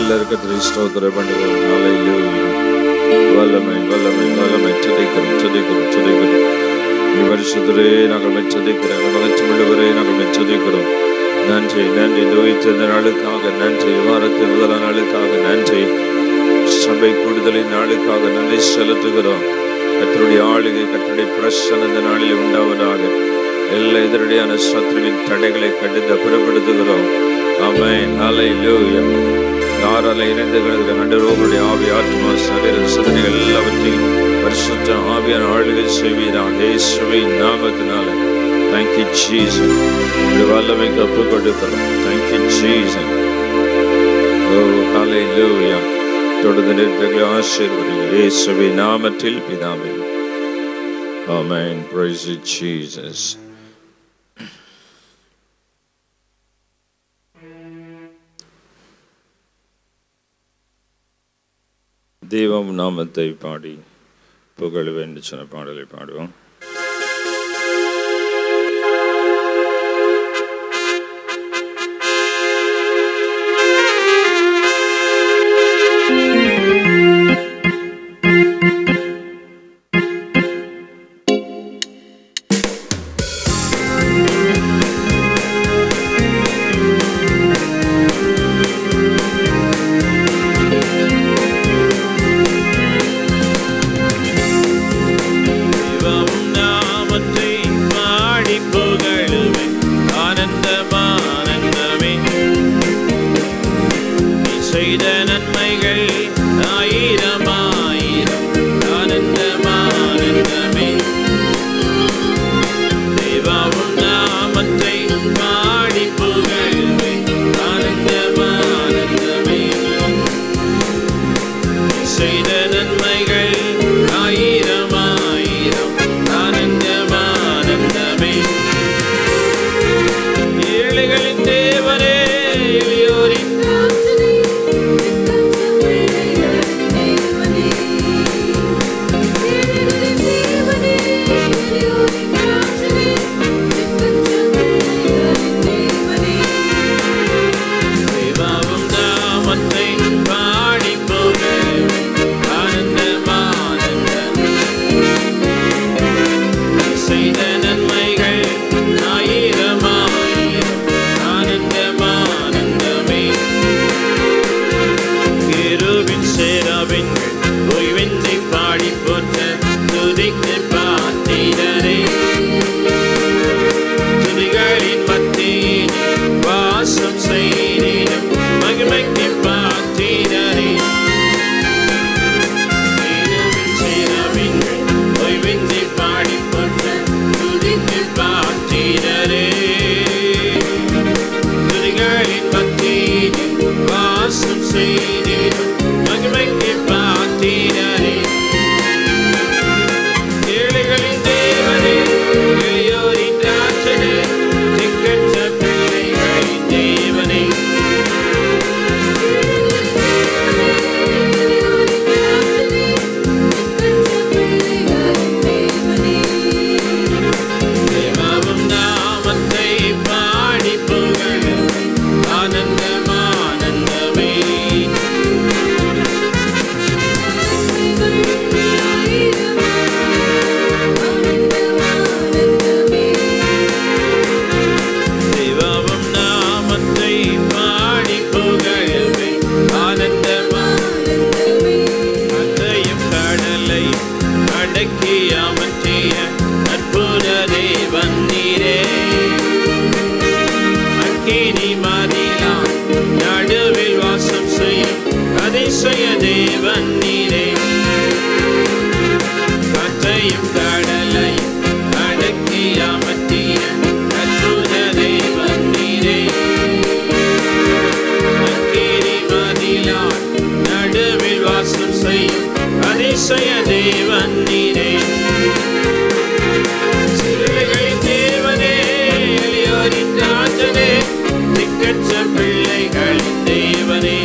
எல்லாருக்கும் திரு ஸ்தோத்திரம் பண்ணுவோம் ஹalleluya வல்லமை வல்லமை வல்லமை துதிக்கிறோம் துதிக்கிறோம் துதிக்கிறோம் நீ பரிசுத்தரே நாங்கள் மெச்சதிக்கிறோம் மகச்சமுள்ளவரே நாங்கள் மெச்சதிக்கிறோம் நன்றி நன்றி நோய்த்த இந்த நாளுக்காக நன்றி வாரத்தின் முதல நாளுக்காக நன்றி சபை கூடுதலின் நாளுக்காக நன்றி செலுத்துகிறோம் கத்தருடைய ஆளுகை கத்தருடைய பிரசன் இந்த நாளில் உண்டாவதாக எல்லா எதிரடியான சத்ருவின் தடைகளை கண்டித்து புறப்படுத்துகிறோம் ஆமென் ஹalleluya யாரால இணைந்து கிடக்கிற கண்டரோகளுடைய ஆவி ஆத்மா சரீர சிந்தனைகள் எல்லாவற்றையும் பரிசுத்த ஆவியான ஆளுகை செய்வீராக இயேசுவின் நாமத்தினால தேங்க்யூ ஜீசஸ் உடைய வல்லமைக்கு ஒப்பு கொடுக்கிறோம் தேங்க்யூ ஜீசஸ் ஓ ஹalleluya தொடர்ந்து நிறுத்தங்களை ஆசீர்வதிங்க இயேசுவின் நாமத்தில் பிதாவே ஆமென் praise you Jesus தெய்வம் நாமத்தை பாடி புகழ வேண்டு சொன்ன பாடலை பாடுவோம் தெய்வம் நாமத்தை பாடி புகழுவேன் ஆனந்தம் ஆனந்தமே நீ செய்த நன்மைகள் ஆயிரம் ஆயிரம் ஆனந்தம் ஆனந்தமே தெய்வம் நாமத்தை பாடி புகழுவேன் ஆனந்தம் ஆனந்தமே செய்த நன்மைகள் ஆயிரம் ஆயிரம் ஆனந்தம் ஆனந்தமே ஏழைகளின் தேவனே எளியோரின் தேவாவும் நாமத்தை பாடி புகழ் ஆனந்தம் ஆனந்தமே செய்த நன்மைகள் ஆயிரம் ஆயிரம் ஆனந்தம் ஆனந்தமே கிருபின் சேராவின்கள் ஓய்வென்றி பாடி போற்ற துதிக்கு பார்த்தீரரே துதிகளின் மத்தியில் வாசம் செய்திடும் மகிமைக்கு பார்த்தீரரே கிருபின் சேராவின்கள் ஓய்வென்றி பாடி போற்ற துதிக்கு பார்த்தீரரே துதிகளின் மத்தியில் வாசம் செய்திடும் மகிமைக்கு பார்த்தீரரே ஏழைகளின் தேவனே எளியோரின் ராஜனே திக்கற்ற பிள்ளைகளின் தேவனே தேவாவும் நாமத்தை பாடி புகழ் ஆனந்தம் ஆனந்தமே தேவாவும் நாமத்தை பாடி புகழவே ஆனந்தமா அத்தையும் கடலை அடக்கி அமர்த்திய அற்புத தேவன் நீரே அக்கினி மாதிலாம் நடுவில் வாசம் செய்யும் அதிசய தேவன் நீரே அத்தையும் கடலை அடக்கி அமர்த்திய அற்புத தேவன் நீரே அக்கினி மாதிலாம் நடுவில் வாசம் செய்யும் அதிசய தேவன் நீரே சிறுவைகளின் தேவனே எளியோரின் ராஜனே திக்கற்ற பிள்ளைகளின் தேவனே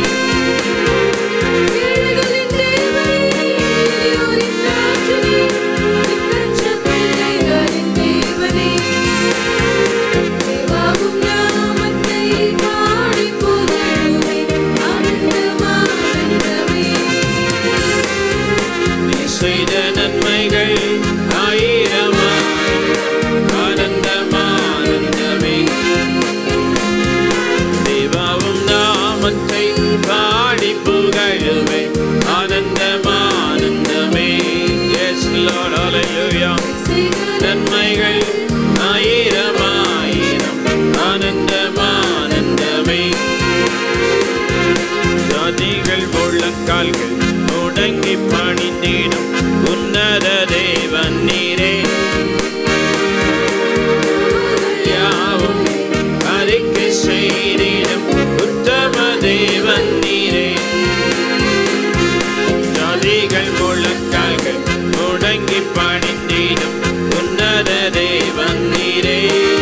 நாமத்தை பாடி புகழுவே ஆனந்தமா ஜாதிகள் முழங்கால்கள் முடங்கி பணிந்திடும் உன்னத தேவன் நீரே யாவும் அறிக்கை செய்திடும் உத்தம தேவன் நீரே ஜாதிகள் முழங்கால்கள் முடங்கி பணிந்திடும் உன்னத தேவன் நீரே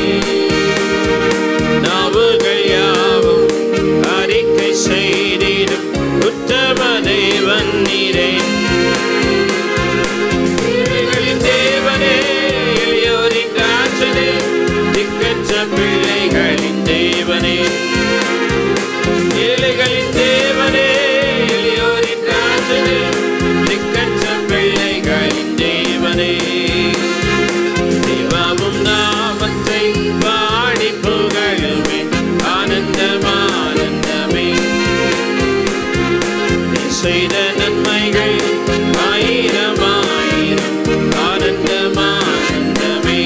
நாவுகள் யாவும் அறிக்கை செய்திடும் உத்தம தேவன் நீரே ஏழைகளின் தேவனே எளியோரின் காற்றலே திக்கற்ற பிள்ளைகளின் தேவனே ஏழைகளின் தேவனே எளியோரின் காற்றலே திக்கற்ற பிள்ளைகளின் தேவனே தேவாவும் நாமத்தை பாடி புகழுமே ஆனந்தம் ஆனந்தமே நீ செய்த நன்மைகள் ஆயிரம் ஆயிரம் ஆனந்தம் ஆனந்தமே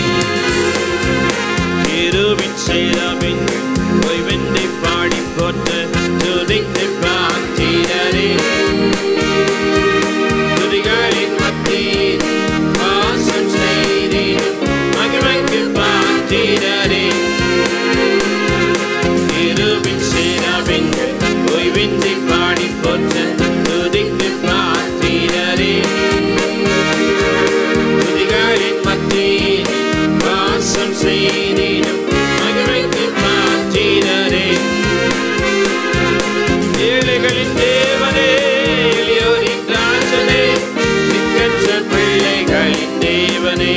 இருவின் செய்தபின் ஓய்வெந்தை பாடி போட்ட துதித்து பார்த்தீரே துதிகளின் மத்தியில் வாசம் செய்தீர் மகிமைக்கு பார்த்தீரே இருவின் செய்தபின்கள் ஓய்வின்றி பாடி போற்ற துதித்து பார்த்தீரே துதிகளின் மத்தியில் வாசம் செய்திடும் மகிமைக்கு பார்த்தீரே ஏழைகளின் தேவனே எளியோரின் ராஜனே திக்கற்ற பிள்ளைகளின் தேவனே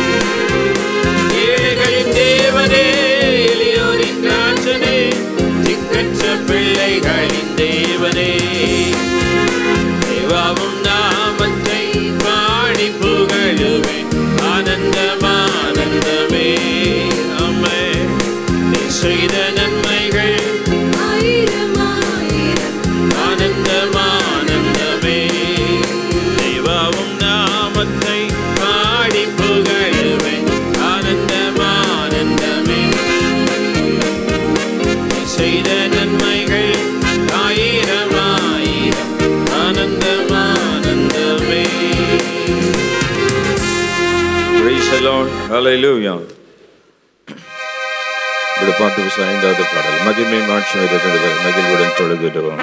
ஏழைகளின் தேவனே எளியோரின் ராஜனே திக்கற்ற பிள்ளைகளின் தேவனே தேவாவும் நாமத்தை பாடி புகழுவே ஆனந்தம் ஆனந்தமே அம்மே நீ செய்த நன்மைகள் ஆயிரம் ஆயிரம் ஆனந்தம் ஆனந்தமே தேவாவும் நாமத்தை பாடி புகழுவே ஆனந்தம் ஆனந்தமே நீ செய்த நன்மைகள் ஆயிரம் ஆயிரம் ஆனந்தம் ஆனந்தமே Praise the Lord. Hallelujah. இப்படி பாட்டு புஸ்தகம் ஐந்தாவது பாடல் மகிமை மாட்சி வருகிறது மகிழ்வுடன் தொழுதுடுவோம்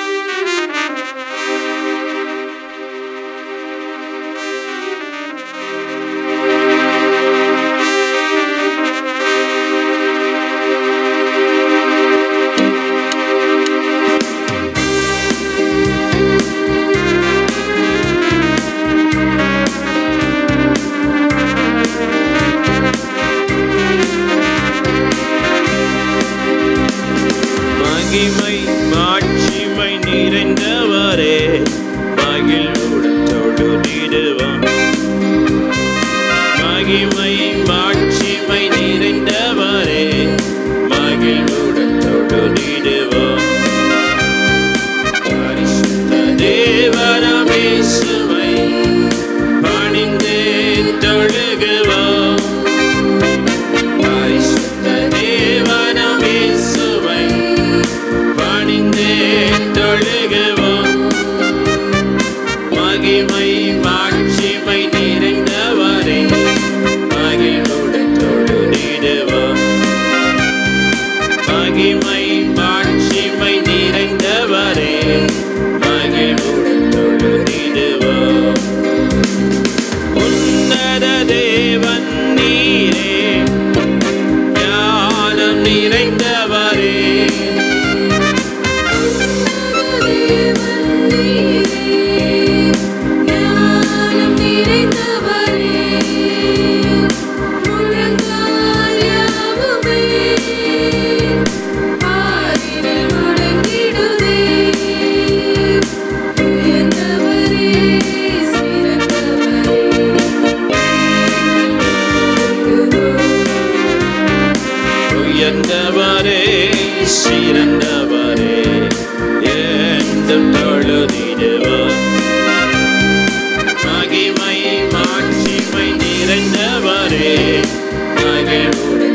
மகிமை மாட்சிமை நிறைந்தவரே மகிழ்வுடன் தொழுதிடுவோம் மகிமை மாட்சிமை நிறைந்தவரே மகிழ்வுடன் தொழுதிடுவோம் பரிசுத்த தேவனமேசுவை பணிந்தே தொழுகுவோம் பரிசுத்த தேவனமேசுவை பணிந்தே தொழுகுவோம் மகிமை மாட்சிமை நிறைந்தவரே மகிழ்வுடன் தொழுதிடுவோம் மகிமை மாட்சிமை நிறைந்தவரே மகிழ்வுடன் தொழுதிடுவோம் உன்னத தேவன் நீரே ஞானம் நிறைந்தவரே தேவன் நீரே ஞானம் நிறைந்தவரே முழங்கால் யாவுமே பாரினில் முடங்கிடுதே உயர்ந்தவரே சிறந்தவரே உயர்ந்தவரே சிறந்தவரே என்றும் தொழுதிடுவோம் மகிமை மாட்சிமை நிறைந்தவரே மகிழ்வுடன்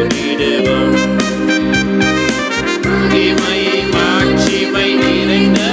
தொழுதிடுவோம் மகிமை மாட்சிமை நிறைந்த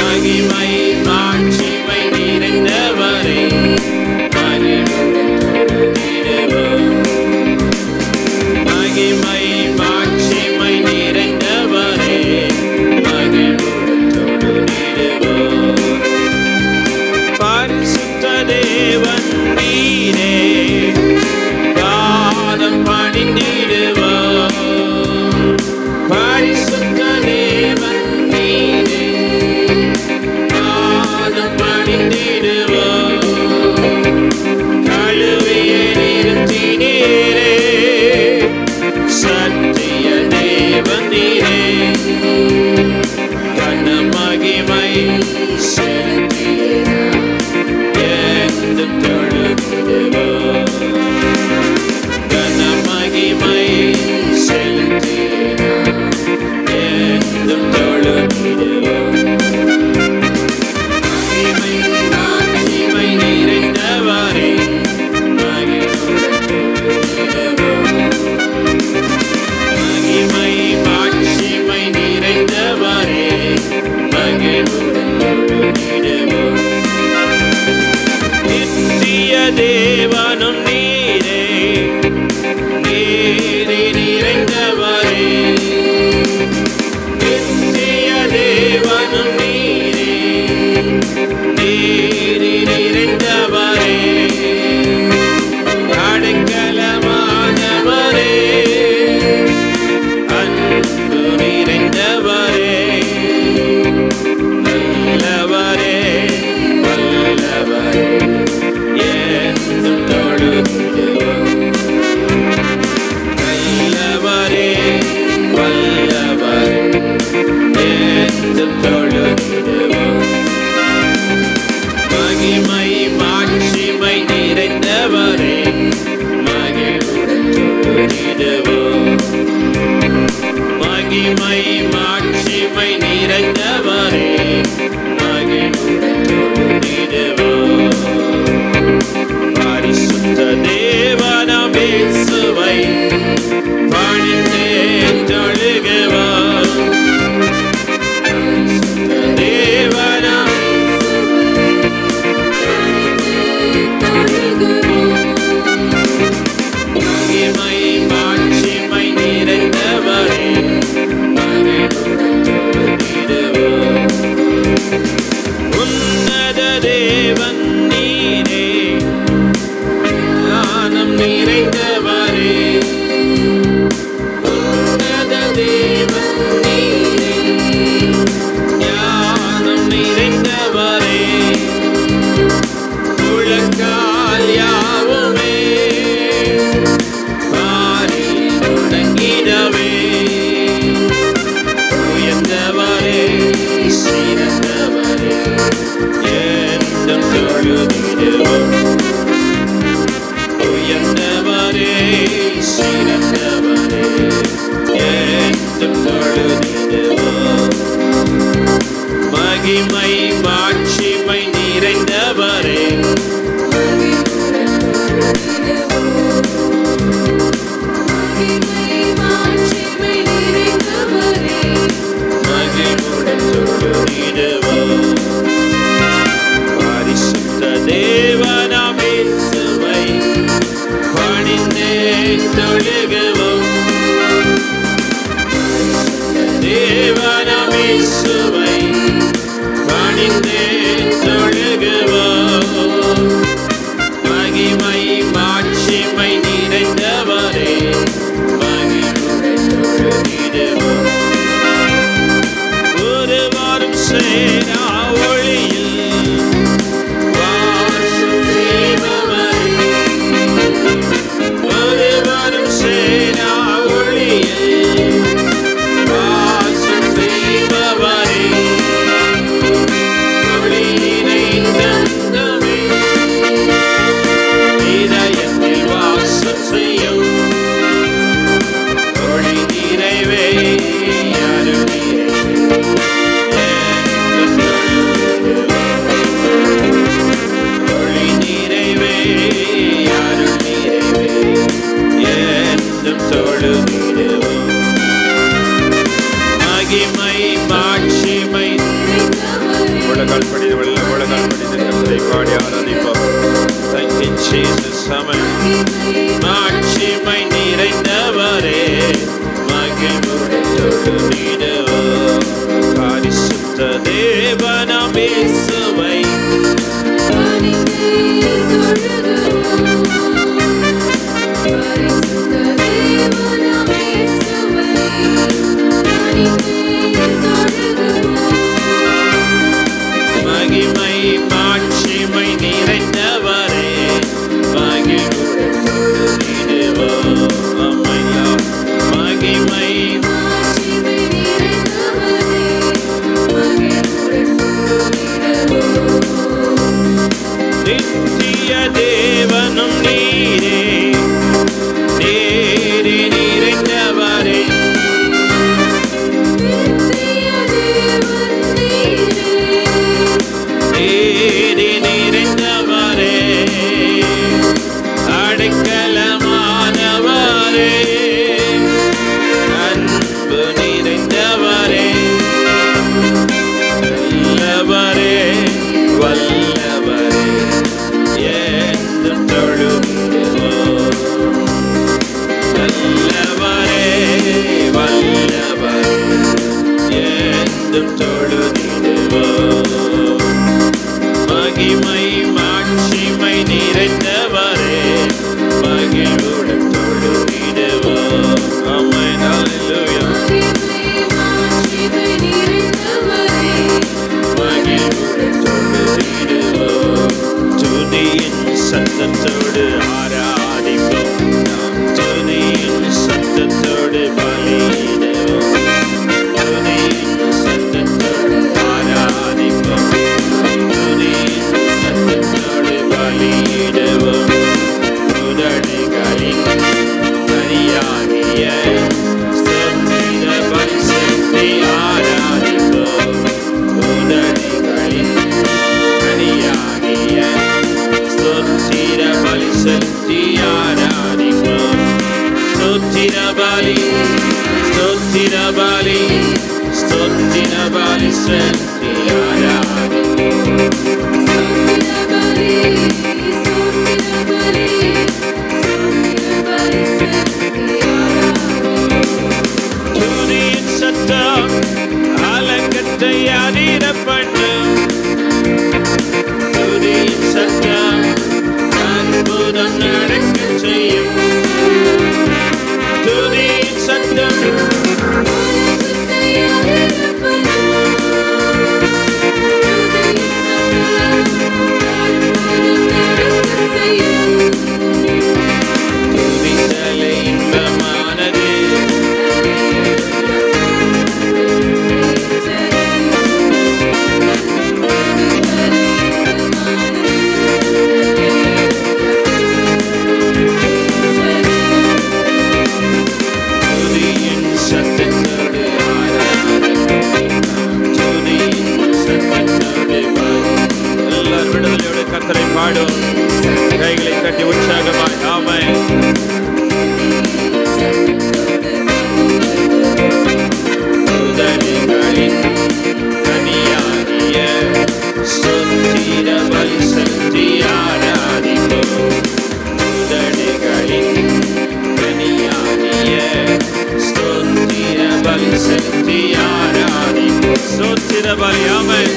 மகிமை மாட்சிமை நிறைந்தவரே மகிழுடன் தொழுதிடுவோம் மகிமை மாட்சிமை நிறைந்தவரே மகிழுடன் தொழுதிடுவோம் பரிசுத்த தேவன் நீரே பாதம் பணிந்திடுவோம் பரிசுத்த தேவன் நீரே பாதம் பணிந்திடுவோம் கழுவிய நிறுத்தினீரே சத்திய தேவன் நீரே கன மகிமை செலுத்திய எந்த தொழுதிடுவோம் கன மகிமை செலுத்திய எந்த தொழுதிடுவோம் மகிமை மாட்சிமை நிறைந்தவரே மகிழுடன் தொழுதிடுவோம் மகிமை மாட்சிமை நிறைந்தவரே மகிழுடன் தொழுதிடுவோம் நித்திய தேவனும் நீரே நீரே நிறைந்தவரே நித்திய தேவனும் நீரே நீரே நிறைந்தவரே அடைக்கலமானவரே அன்பு நிறைந்தவரே நல்லவரே வல்லவரே என்றும் தொழுதிடுவோம் நல்லவரே வல்லவரே என்றும் தொழுதிடுவோம் மகிமை மாட்சிமை நிறைந்தவரே மகிழுடன் தொழுதிடுவோம் மகிமை மாட்சிமை நிறைந்தவரே மகிழுடன் தொழுதிடுவோம் பரிசுத்த தேவனாம் இயேசுவை பணிந்தே தொழுகுவோம் பரிசுத்த தேவனாம் மகிமை மாட்சிமை நிறைந்தவரே மகிழுடன் தொழுதிடுவோம் உன்னத தேவன் நீரே ஞானம் நிறைந்தவரே உன்னத தேவன் நீரே ஞானம் நிறைந்தவரே முழங்கால் யாவுமே மாறி முடங்கிடவே உயர்ந்தவரே சிறந்தவரே என்றும் தொழுதிடுவோம் உயர்ந்தவரே சிறந்தவரே என்றும் தொழுதிடுவோம் மகிமை மாட்சிமை நிறைந்தவரே மகிமுடன் தொழுதிடுவோம் பரிசுத்த தேவனாம் இயேசுவை பணிந்தே தொழுகுவோம் தேவனாம் இயேசுவை பணிந்தே தொழுகுவோம் மகிமை மாட்சிமை நிறைந்தவரே மகிமுடன் தொழுதிடுவோம் ஒருவாரும் சேரா ஒளியில் வாசம் செய்பவரே ஒருவாரும் சேரா ஒளியில் வாசம் செய்பவரே ஒளி நிறைந்தந்தமே இதயத்தில் வாசம் செய்யும் ஒளி நிறைவே அருள் நிறைவே ஆமென் மாட்சிமை நிறைந்தவரே மகிழ்வுடன் தொழுதிடுவோம் பரிசுத்த தேவனாம் இயேசுவை மகிமை மாட்சிமை நிறைந்தவரே மகிழ்வுடன் தொழுதிடுவோம் அம்மையா மகிமை நித்திய தேவனும் நீரே நேரே நிறைந்தவரே நேரே நிறைந்தவரே அடைக்கலமானவரே அன்பு நிறைந்தவரே நல்லவரே வல்லவரே என்றும் தொழுகிறோம் நல்லவரே வல்லவரே என்றும் தொழுதிடுவோம் மகிமை மாட்சிமை நிறைந்தவரே மகிழ்வுடன் தொழுதிடுவோம் ஆமென் ஹalleluya மகிழ்வுடன் தொழுதிடுவோம் துதியின் சத்தத்தோடு ஆராதிப்போம் நாம் துதியின் சத்தத்தோடு பலியிடுவோம் துதியின் சத்தத்தோடு ஆராதிப்போம் துதியின் சத்தத்தோடு பலியிடுவோம் உதடுகளின் கனியாகிய ஸ்தோத்திர பலி செலுத்தி ஆராதிப்போம் உதடுகளின் கனியாகிய ஸ்தோத்திர பலி செலுத்தி ஆராதிப்போம் ஸ்தோத்திர பலி ஸ்தோத்திர பலி ஸ்தோத்திர பலி செலுத்தி ஆராதிப்போம் துதியின் சத்தம் அலங்கத்தை அதிர பண்ணும் துதியின் சத்தம் அற்புதம் நடக்க செய்யும் துதியின் சத்தம் துதித்தலை இன்பமானது துதியின் சத்தத்தோடு ஆராதனை துதியின் சத்தத்தோடு பாடு. எல்லாரும் விடுதலையோடு கத்தரை பாடும் கைகளை கட்டி உற்சாகமாய் ஆமென் உதடுகளின் கனியாகிய ஸ்தோத்திர பலி செலுத்தி ஆராதிப்போம். உதடுகளின் கனியாகிய ஸ்தோத்திர பலி செலுத்தி ஆராதிப்போம். ஸ்தோத்திர பலி ஆமென்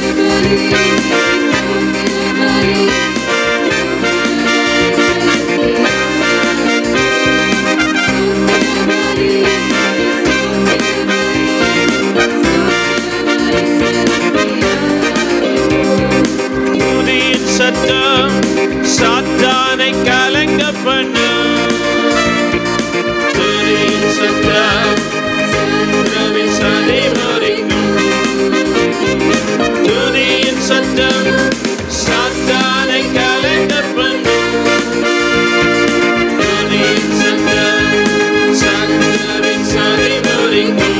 துதியின் சத்தம் சாத்தானை கலங்க பண்ணும் துதியின் சத்தம் சத்ருவின் சதி முறிக்கும் துதியின் சத்தம் சாத்தானை கலங்க பண்ணும் துதியின் சத்தம் சத்ருவின் சதி முறிக்கும்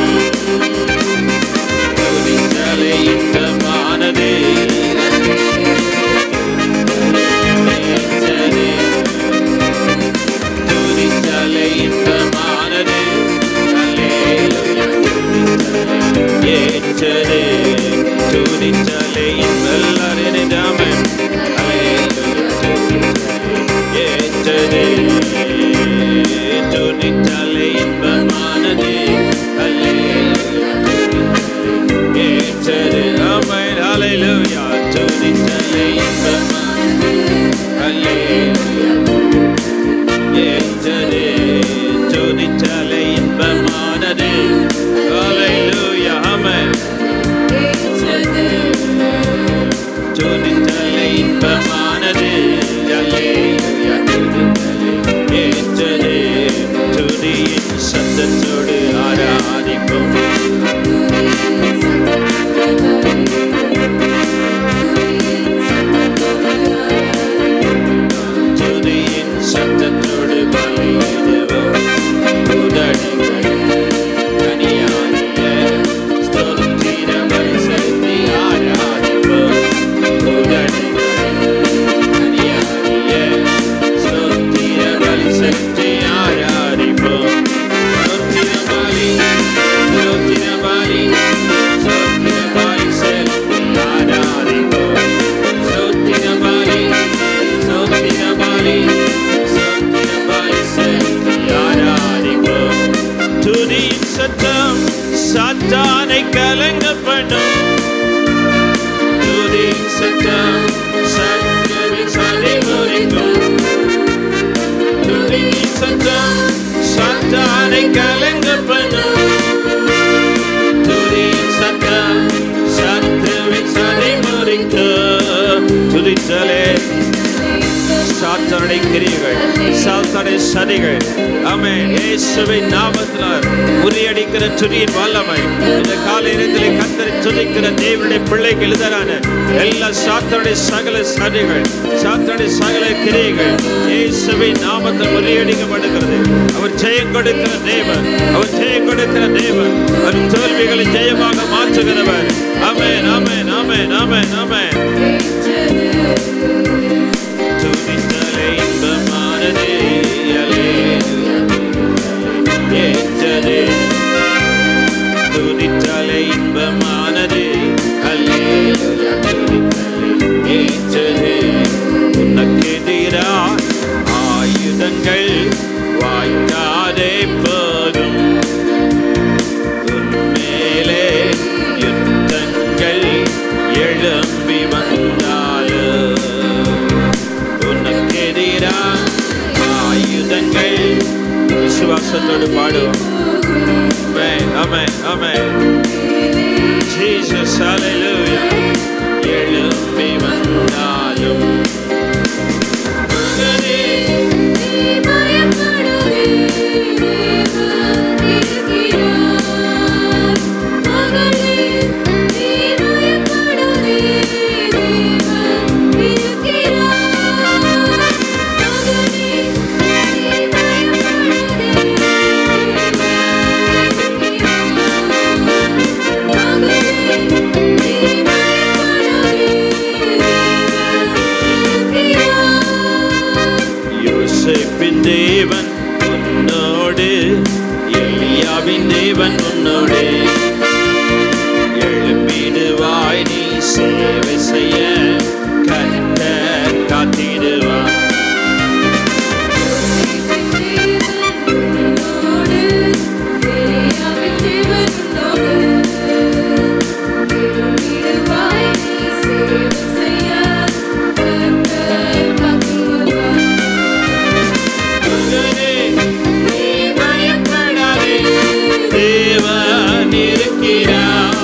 துதித்தலை இன்பமானதே துதித்தலை இன்பமானது அல்லேலூயா துதித்தலை ஏற்றதே துதித்தலை எல்லாரும் இணைந்தாமன் அல்லேலூயா துதித்தலை ஏற்றதே துணித்தலை இன்பமானதே அல்லேலூயா ஏற்றது ஆமென் ஹalleluya துணித்தலை இன்பமானதே அல்லேலூயா ஏற்றதே துணித்தலை இன்பமானதே ஹalleluya ஆமென் துணித்தலை இன்பமானது அல்லேலூயா துணித்தலை ஏற்றதே துதியின் சத்தத்தோடு ஆராதிப்போம் துதியின் சத்தத்தோடு பலியிடுவோம் உதடுகள் கனியாகிய ஸ்தோத்திர பலி செலுத்தி ஆராதிப்போம் உதடுகள் கனியாகிய ஸ்தோத்திர பலி செலுத்தி ஆராதிப்போம் ஸ்தோத்திர பலி ஸ்தோத்திர பலி ஸ்தோத்திர பலி செலுத்தி ஆராதிப்போம் ஸ்தோத்திர பலி ஸ்தோத்திர பலி ஸ்தோத்திர பலி செலுத்தி ஆராதிப்போம் துதியின் சத்தம் சாத்தானை கலங்க பண்ணும் துதியின் சத்தம் சத்யவின் சதை முறிக்கும் துதியின் சத்தம் சாத்தானை கலங்க பண்ணும் துதியின் சத்தம் சத்யவின் சதை முறிக்கும் துதித்தலே சாத்தானுடைய கிரியைகள் சாத்தானுடைய சதிகள் ஆமென் இயேசுவின் நாமத்தினால் முறியடிக்கிற துதியின் வல்லமை இந்த காலை நேரத்திலே கத்தரை துதிக்கிற தேவனுடைய பிள்ளைக்கு எழுதரான எல்லா சாத்தானுடைய சகல சதிகள் சாத்தானுடைய சகல கிரியைகள் இயேசுவின் நாமத்தில் முறியடிக்கப்படுகிறது அவர் ஜெயம் கொடுக்கிற தேவன் அவர் ஜெயம் கொடுக்கிற தேவன் அவர் தோல்விகளை ஜெயமாக மாற்றுகிறவர் ஆமென் ஆமென் ஆமென் ஆமென் ஆமென் துதித்தலை இன்பமானதே அல்லேலூயா ஏற்றதே துதித்தலை இன்பமானதே அல்லேலூயா துதித்தலை ஏற்றதே உனக்கெதிரா ஆயுதங்கள் வாய்க்காதே போதும் உன்மேலே யுத்தங்கள் எழும்பி வந்தாலும் உனக்கெதிரா ஆயுதங்கள் விசுவாசத்தோடு பாடுவோம் Amen, amen, amen. Jesus, hallelujah. எழும்பி வந்தாலும் மகனே, யோசேப்பின் தேவன் உன்னோடு எலியாவின் தேவன் உன்னோடு எழுப்பிடுவாய் நீ சேவை செய்ய கர்த்தர் காத்திடுவார் மகனே, நீ பயப்படாதே தேவன் இருக்கிறார்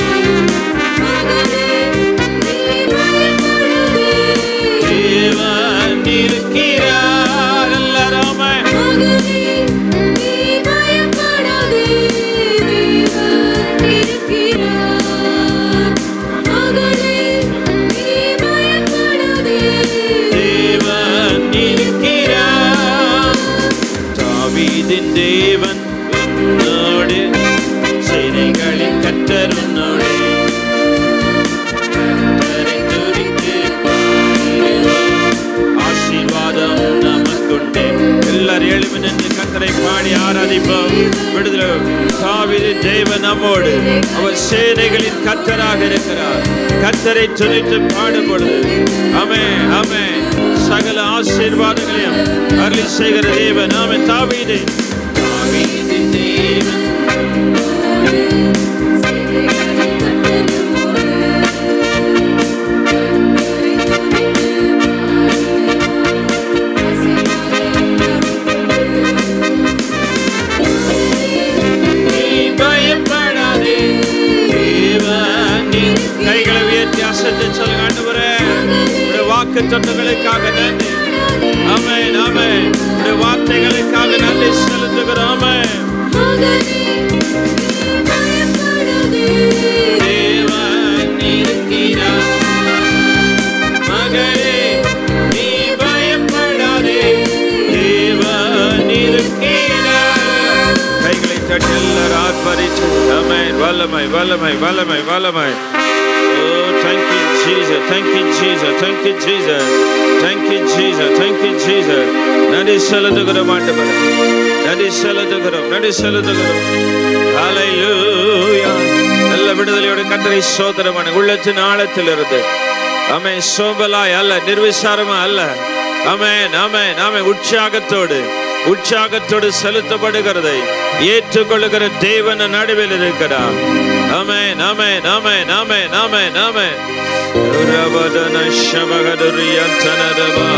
தேவன் இருக்கிறார் எல்லாருமே தேவன் இருக்கிறார் தாவீதின் தேவன் உன்னோடு செய்திகளின் கத்தர் உன்னோடு கர்த்தரை துதித்து பாடிடுவோம். ஆசீர்வாதம் நமக்குண்டு எல்லாரும் எழுப்பி நின்று கத்தரை பாடி ஆராதிப்போம் விடுதலை தாவீது தேவன் நம்மோடு அவர் சேனைகளின் கத்தராக இருக்கிறார் கத்தரை துதித்து பாடும் பொழுது அமே அமே சகல ஆசீர்வாதங்களையும் அருளி செய்கிற தேவன் நாம தாவீது தாவீதின் தேவன் நீ பயப்படாதே தேவன் நீ கைகளை உயர்த்தி அசைத்து சொல்லுங்க ஆண்டவரே உடைய வாக்கு தொட்டங்களுக்காக நன்றி ஆமென் ஆமென் உடைய வார்த்தைகளுக்காக நன்றி செலுத்துகிறோம் ஆமென் தேவன் இருக்கிறார் மகளே நீ பயப்படாதே தேவன் இருக்கிறார் கைகளை தட்டி எல்லாரும் ஆர்ப்பரிச்சு ஆமென் வல்லமை வல்லமை வல்லமை வல்லமை Oh, thank you, Jesus. Thank you, Jesus. Thank you, Jesus. Thank you, Jesus. Thank you, Jesus. நன்றி செலுத்துகிறோம் ஆண்டவரே நன்றி செலுத்துகிறோம் நன்றி செலுத்துகிறோம் ஹalleluya நல்ல விடுதலையோட கத்தரை சோதரமான உள்ளத்தின் ஆழத்தில் இருந்து அமே சோம்பலாய் அல்ல நிர்விசாரமா அல்ல அமேன் அமேன் ஆமென் உற்சாகத்தோடு உற்சாகத்தோடு செலுத்தப்படுகிறதை ஏற்றுக்கொள்ளுகிற தேவன் நடுவில் இருக்கிறார் ஆமென் ஆமென் ஆமென் ஆமென் ஆமென் ஆமென் ரபதன ஷபகதுரியந்தனரபா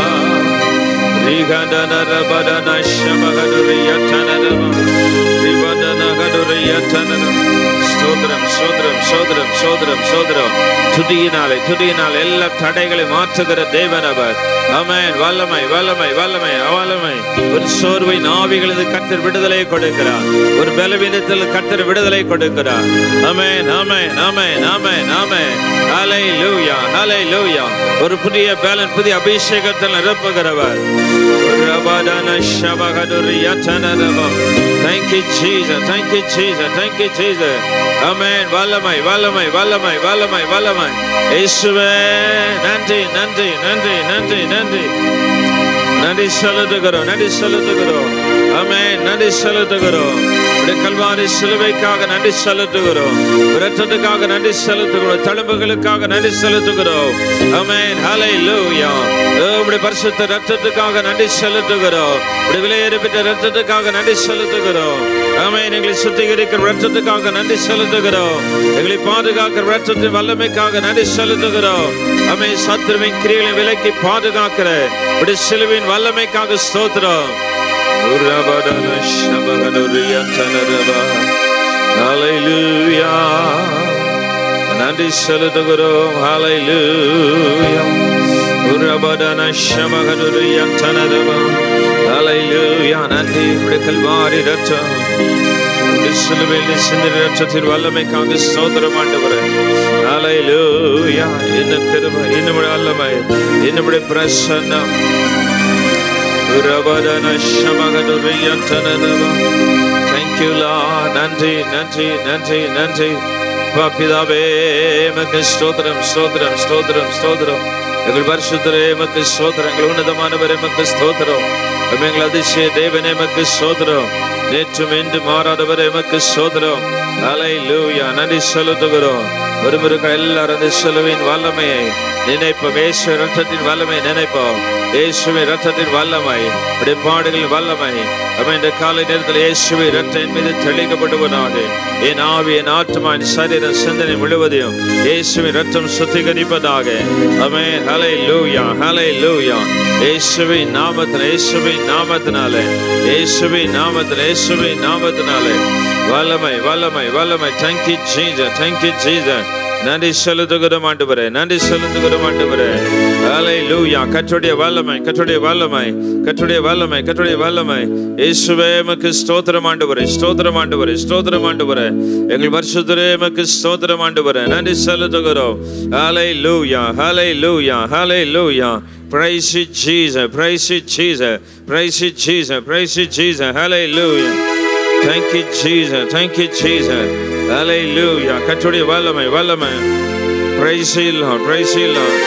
ரிகதனரபதன ஷபகதுரியந்தனரபா ரிவதனகதுரியந்தனரபா ஸ்தோத்திரம் ஸ்தோத்திரம் ஸ்தோத்திரம் ஸ்தோத்திரம் ஸ்தோத்திரம் துதியினாலே துதியினால் எல்லா தடைகளை மாற்றுகிற தேவன் அவர் ஆமென் வல்லமை வல்லமை வல்லமை வல்லமை ஒரு சோர்வை நாவிகளது கத்தர் விடுதலை கொடுக்கிறார் ஒரு பலவீனத்தில் கத்தர் விடுதலை கொடுக்கிறார் ஆமென் ஆமென் ஆமென் ஆமென் ஆமென் ஹalleluya ஹalleluya ஒரு புதிய பேலன் புதிய அபிஷேகத்தில் நிரப்புகிறவர் ரபதன ஷபகதுரியதனரபா Thank you, Jesus. Thank you, Jesus. Thank you, Jesus. Amen. வல்லமை வல்லமை வல்லமை வல்லமை வல்லமை இயேசுவே நன்றி நன்றி நன்றி நன்றி நன்றி நன்றி செலுத்துகிறோம் நன்றி செலுத்துகிறோம் ஆமென் நன்றி செலுத்துகிறோம் உடைய கல்வாரி சிலுவைக்காக நன்றி செலுத்துகிறோம் இரத்தத்துக்காக நன்றி செலுத்துகிறோம் தழும்புகளுக்காக நன்றி செலுத்துகிறோம் ஆமென் ஹalleluya உடைய பரிசுத்த ரத்தத்துக்காக நன்றி செலுத்துகிறோம் உடைய விலையேறப்பட்ட ரத்தத்துக்காக நன்றி செலுத்துகிறோம் ஆமென் எங்களை சுத்திகரிக்கிற ரத்தத்துக்காக நன்றி செலுத்துகிறோம் எங்களை பாதுகாக்கிற ரத்தத்தின் வல்லமைக்காக நன்றி செலுத்துகிறோம் ஆமென் சத்துருவின் கிரியைகளை விலக்கி பாதுகாக்கிற உடைய சிலுவின் வல்லமைக்காக ஸ்தோத்திரம் உரபடன ஷபகனுரியந்தனரபா. Hallelujah. நன்றி செலுத்துகிறோம் ஹalleluya உரபடன ஷபகனுரியந்தனரபா. Hallelujah. நன்றி உடைய கல்வாரி ரத்தம் உடைய சிலுவையில் சிந்தின ரத்தத்தின் வல்லமைக்காக ஸ்தோத்திரம் ஆண்டவரே ஹalleluya இன்னும் கிருபை இன்னும் வல்லமை இன்னும் பிரசன்னம் உரபடன ஷபகனுரியந்தனரபா. Thank you, Lord. நன்றி நன்றி நன்றி நன்றி அப்பா, பிதாவே எமக்கு ஸ்தோத்திரம் ஸ்தோத்திரம் ஸ்தோத்திரம் ஸ்தோத்திரம் எங்கள் பரிசுத்தரே எமக்கு ஸ்தோத்திரம் எங்கள் உன்னதமானவர் எமக்கு ஸ்தோத்திரம் எங்கள் அதிசய தேவனே எமக்கு ஸ்தோத்திரம் நேற்றும் என்று மாறாதவர் எமக்கு ஸ்தோத்திரம் அலை லூயா நன்றி செலுத்துகிறோம் ஒரு முருக எல்லாரும் அந்த சிலுவின் வல்லமையை நினைப்போம் இயேசு ரத்தத்தின் வல்லமை நினைப்போம் இயேசுவின் ரத்தத்தின் வல்லமை உடைய பாடுகளின் வல்லமை அவன் இந்த காலை நேரத்தில் இயேசுவை ரத்தம் என் மீது தெளிக்கப்படுவதாக என் ஆவி என் ஆத்மா என் சரீரம் சிந்தனை முழுவதையும் இயேசுவின் ரத்தம் சுத்திகரிப்பதாக அவன் ஹலை லூயா ஹலை லூயா இயேசுவின் நாமத்தில் இயேசுவின் நாமத்தினாலே இயேசுவின் நாமத்தில் இயேசுவின் நாமத்தினாலே வல்லமை வல்லமை வல்லமை தேங்க்யூ ஜீசஸ் தேங்க்யூ ஜீசஸ் நன்றி செலுத்துகிறோம் ஆண்டவரே நன்றி செலுத்துகிறோம் ஆண்டவரே ஹலை லூயா கற்றுடைய வல்லமை கற்றுடைய வல்லமை கற்றுடைய வல்லமை கற்றுடைய வல்லமை இயேசுவே எமக்கு ஸ்தோத்திரம் ஆண்டவரே ஸ்தோத்திரம் ஆண்டவரே ஸ்தோத்திரம் ஆண்டவரே எங்கள் வருஷத்துரே எமக்கு ஸ்தோத்திரம் ஆண்டவரே நன்றி செலுத்துகிறோம் ஹலை லூயா ஹலை லூயா ஹலை லூயா Praise you, Jesus. Praise you, Jesus. Praise you, Jesus. Praise you, Jesus. Hallelujah. Thank you, Jesus. Thank you, Jesus. Hallelujah. கற்றுடைய வல்லமை வல்லமை Praise you, Lord. Praise you, Lord.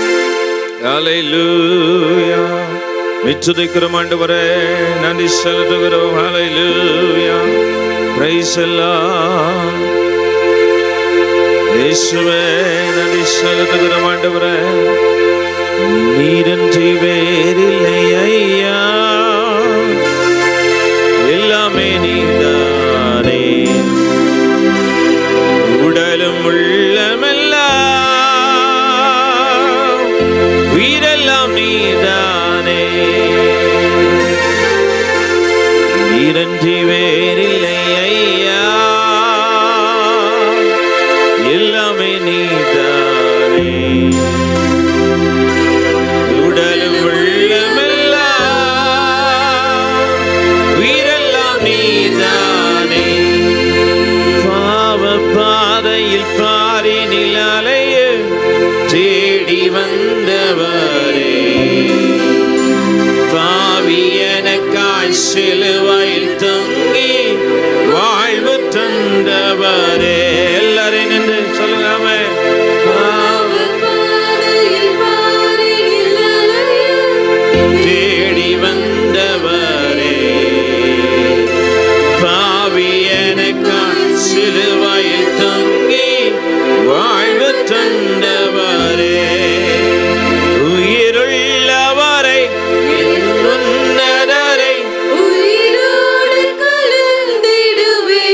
Hallelujah. மிச்சுதைக்கிறோம் ஆண்டவரே நன்றி செலுத்துகிறோம் Hallelujah. Praise the Lord. இயேசுவே நன்றி செலுத்துகிறோம் ஆண்டவரே நீரன்றி வேறில்லை ஐயா எல்லாமே நீதானே உடலும் உள்ளமெல்லாம் உயிரெல்லாம் நீதானே நீரன்றி வேறில்லை ஐயா எல்லாமே நீதானே உடலும் உள்ளமெல்லாம் உயிரெல்லாம் நீதானே பாவ பாதையில் பாரினில் அலைய தேடி வந்தவரே பாவி எனக்காய் சிலுவையில் தொங்கி வாழ்வு தந்தவரே எல்லாரையும் நின்று சொல்லுங்க பாவ பாதையில் பாறையில் அலைய தேடி வந்தவரே பாவி எனக்காய் சிலுவையில் தொங்கி வாழ்வு தந்தவரே உயிருள்ளவரை என் உன்னதரை உயிரோடு கலந்திடுவே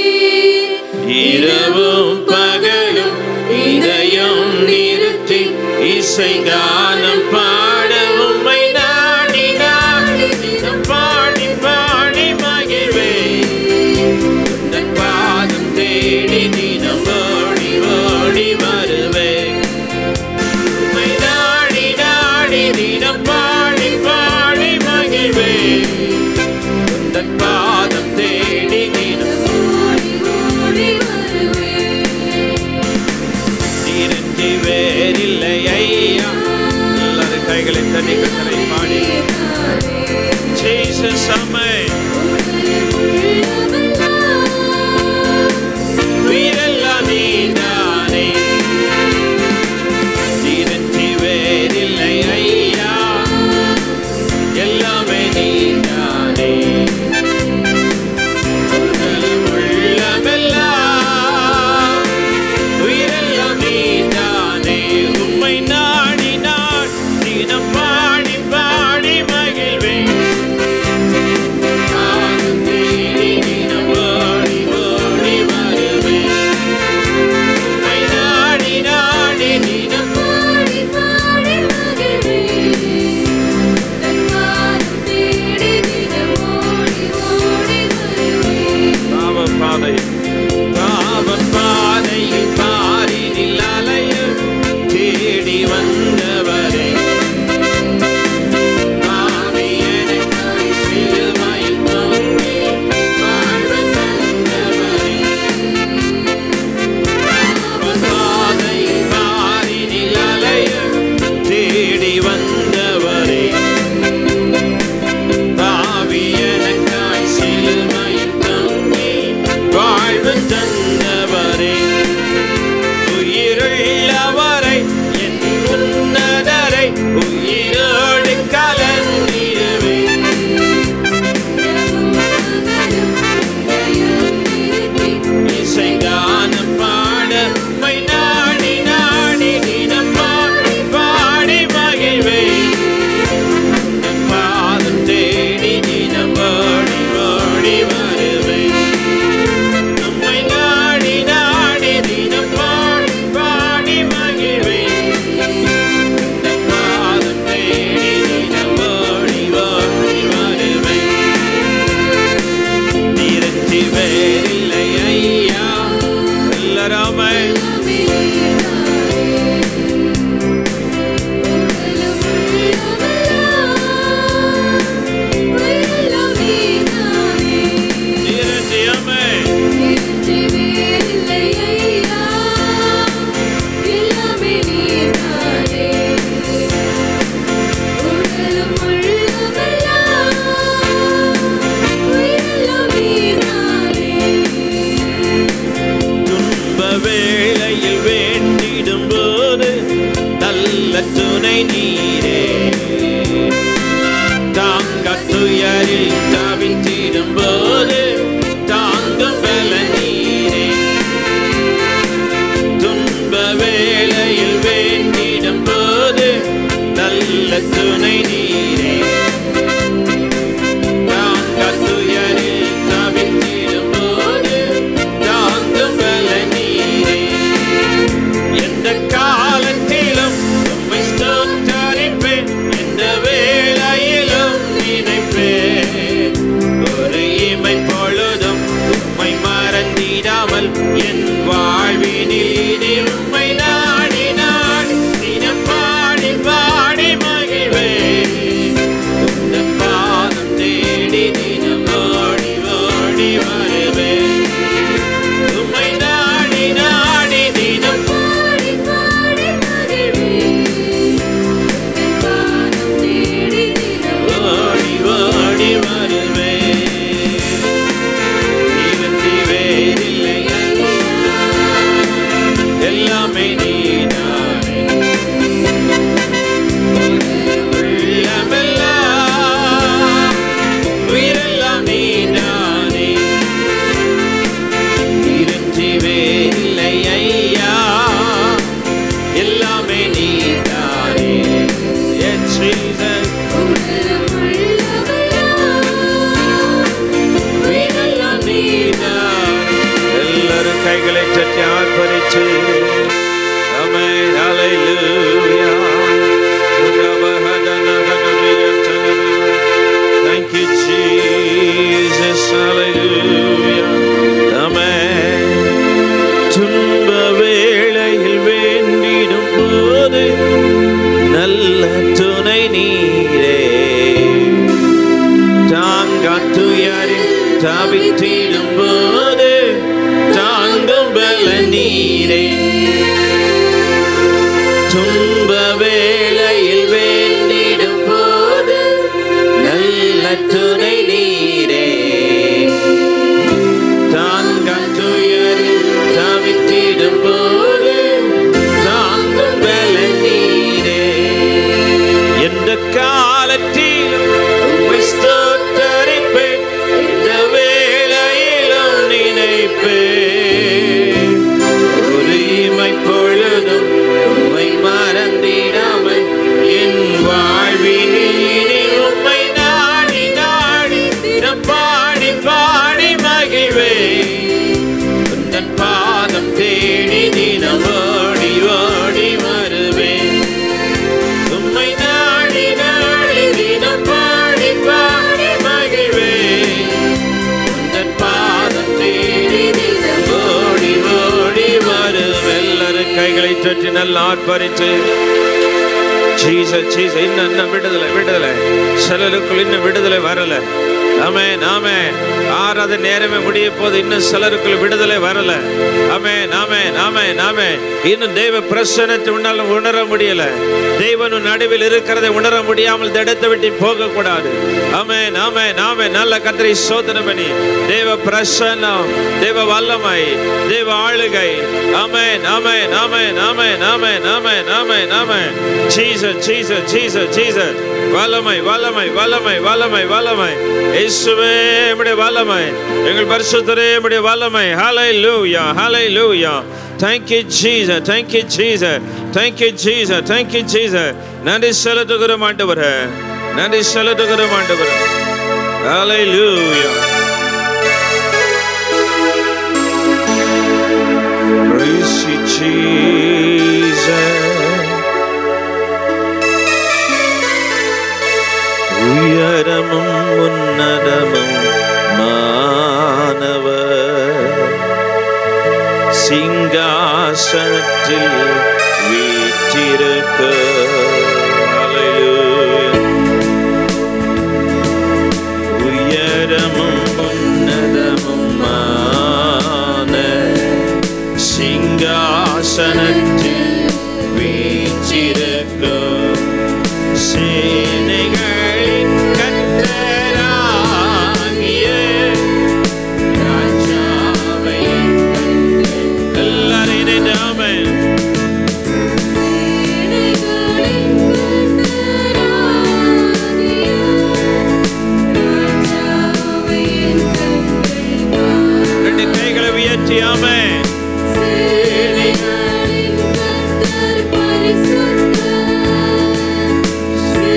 இரவும் பகலும் இதயம் நிறுத்தி இசை கானம் பாட உம்மை நாடி நாடி தினம் பாடி பாடி மகிழ்வே உந்தன் பாதம் தேடி தினம் ஓடி ஓடி வருவே உம்மை நாடி நாடி தினம் பாடி பாடி மகிழ்வே உந்தன் பாதம் தேடி தினம் ஓடி ஓடி வருவே நீரன்றி வேறில்லை ஐயா எல்லாரும் கைகளை தண்ணி கத்தரை பாடி ஜீசஸ் அம்மை உயிரெல்லாம் நீதானே நீரன்றி வேறில்லை ஐயா எல்லாமே நீதானே உடலும் உள்ளமெல்லாம் உயிரெல்லாம் நீதானே உம்மை நாடி நான் தினம் பாடி பாடி மகிழ்வேன் பாதம் தேடி தினம் ஓடி ஓடி வருவேன் உம்மை நாடி நாடி தினம் பாடி பாடி மகிழ்வே தன் பாதம் தேடி தினம் ஓடி ஓடி வருவே பாவ பாதை பாவ பாதையில் பாரினில் அலைய தேடி வந்தவரே பாவி எனக்காய் சிலுவையில் தொங்கி வாழ்வு தந்தவரே. பாவ பாதையில் பாரினில் அலைய தேடி வந்தவரே பாவி எனக்காய் சிலுவையில் தொங்கி வாழ்வு தந்தவரே உயிருள்ளவரை என் உன்னதரை உயிரோடு கலந்திடுவே இசை கானம் பாட மை நாடி நாடி தினம் பாடி பாடி மகிழ்வே உன் பாதம் தேடி தினம் ஓடி ஓடி வருவே நம்மை நாடி நாடி தினம் பாடி பாடி மகிழ்வே உன் பாதம் தேடி தினம் ஓடி ஓடி வருவே நிறத்தி வேறில்லை ஐயா எல்லாராமே நிறத்தியமே துன்ப வேளையில் வேண்டிடும் போது நல்ல துணை நீரே தாங்க துயரில் தவித்திடும் போது தாங்கும் பல நீரே துன்ப வேளையில் வேண்டிடும் போது நல்ல துணை நீரே நான் கத்துயரில் தவித்திடும் போது தாங்கும் பல நீரே எந்த காலத்திலும் உம்மை ஸ்தோத்தரிப்பேன் எந்த வேளையிலும் நினைப்பேன் ஒரு இமை பொழுதும் உம்மை மறந்திடாமல் என் வாழ்வினில் இனி உம்மை நாடி நாடி தினம் பாடி பாடி மகிழ்வேன் உந்தன் பாதம் தேடி தினம் ஓடி ஓடி வருவேன் உம்மை நாடி நாடி தினம் பாடி பாடி மகிழ்வேன் உந்தன் பாதம் தேடி தினம் ஓடி ஓடி வருவேன் இருத்தி வேறில்லை எல்லாமே நீதானே உள்ளமெல்லாம் உயிரெல்லாம் நீதானே இருத்தி வேறில்லை ஐயா எல்லாமே நீதானே என் Jesus வீடெல்லாம் நீதான். எல்லாரும் கைகளை தட்டி ஆர்ப்பரிச்சு அமே ஹalleluya Thank you, Jesus. Hallelujah. Amen. துன்ப வேளையில் வேண்டிடும் போது நல்ல துணை நீரே தாங்காத்துயரில் தவித்திடும் போது தாங்கும் பல நீரே துன்ப வேளையில் வேண்டிடும் போது நல்ல துணை நீரே தாங்காத்துயரில் தவித்திடும் போது தாங்கும் பல நீரே எந்த காலத்திலும் உம்மை ஸ்தோத்தரிப்பேன் இந்த வேளையிலும் நினைப்பேன் ஒரு இமை பொழுதும் உம்மை மறந்திடாமல் என் வாழ்வினில் இனி உம்மை நாடி நாடி தினம் பாடி பாடி மகிழ்வேன் உந்தன் பாதம் தேடி தினம் ஓடி ஓடி வருவேன் உம்மை நாடி நாடி தினம் பாடி பாடி மகிழ்வேன் உந்தன் பாதம் தேடி தினம் ஓடி ஓடி வரும் எல்லாரும் கைகளை தட்டி நல்லா ஆர்ப்பரித்து ஜீசஸ் ஜீசஸ் இன்னும் இன்னும் விடுதலை விடுதலை சிலருக்குள் இன்னும் விடுதலை வரல ஆமே நாமே ஆறாவது நேரமே முடிய போது இன்னும் சிலருக்குள் விடுதலை வரல ஆமே நாமே நாமே நாமே இன்னும் தெய்வ பிரசனத்தை உன்னால உணர முடியல தெய்வன் உன் நடுவில் இருக்கிறதை உணர முடியாமல் இந்த இடத்தை விட்டு போக கூடாது ஆமே நாமே நாமே நல்ல கத்திரை சோதனை பண்ணி தேவ பிரசன்னம் தேவ வல்லமை தேவ ஆளுகை ஆமே நாமே நாமே நாமே நாமே நாமே நாமே நாமே ஜீசஸ் ஜீசஸ் ஜீசஸ் ஜீசஸ் வல்லமை வல்லமை வல்லமை வல்லமை வல்லமை இயேசுவே உம்முடைய வல்லமை எங்கள் பரிசுத்தரே உம்முடைய வல்லமை ஹalleluya ஹalleluya thank you jesus thank you jesus thank you jesus thank you jesus நன்றி செலுத்துகிறோம் ஆண்டவரே நன்றி செலுத்துகிறோம் ஆண்டவரே ஹalleluya praise you jesus உயரமும் உன்னதமும் மாணவர் சிங்காசனத்தில் வீற்றிருக்க Hallelujah. உயரமும் உன்னதமுமான சிங்காசனத்தில் வீற்றிருக்கும் சேனைகளின் கர்த்தராகிய ராஜாவை எல்லாரும் இணைந்து ஆமென். ரெண்டு கைகளை உயர்த்தி ஆமென். சேனைகளின் கர்த்தர் பரிசுத்தர்.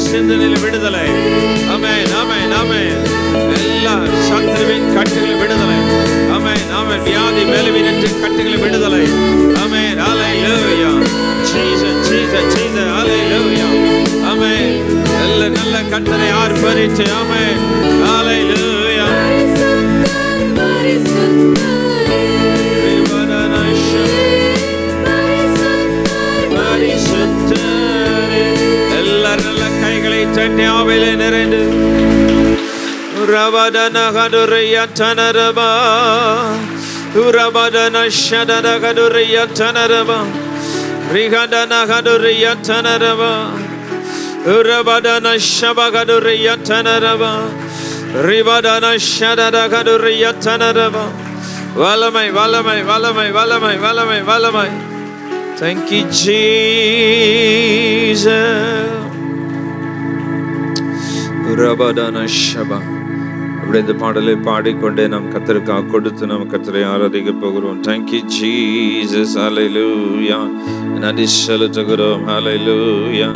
சிந்தனையில் விடுதலை ஆமென் ஆமென் ஆமென் எல்லா சத்துருவின் கட்டுகளில் விடுதலை ஆமென் ஆமென் வியாதி பலவீனத்தின் கட்டுகளில் விடுதலை ஆமென் ஹalleluya ஜீசஸ் ஜீசஸ் ஜீசஸ் ஹalleluya ஆமென் நல்ல நல்ல கட்டளை ஆர்ப்பரித்து ஆமென் ஹalleluya பரிசுத்தரே. எல்லாரும் நல்ல கைகளை தட்டி ஆவிலே நிறைந்து ரபதன கடுரைய தனரபா ரபதன ஷதன கடுரைய தனரபா ரிகதன கடுரைய தனரபா ரபதன ஷப கடுரைய தனரபா ரிபதன ஷதன கடுரைய தனரபா வல்லமை வல்லமை வல்லமை வல்லமை வல்லமை வல்லமை Thank you, Jesus. ரபதான ஷபா அப்படி இந்த பாடலை பாடிக்கொண்டே நாம் கத்தருக்காக கொடுத்து நாம் கத்தரை ஆராதிக்க போகிறோம் தேங்க்யூ ஜீசஸ் ஹalleluya நன்றி செலுத்துகிறோம் ஹalleluya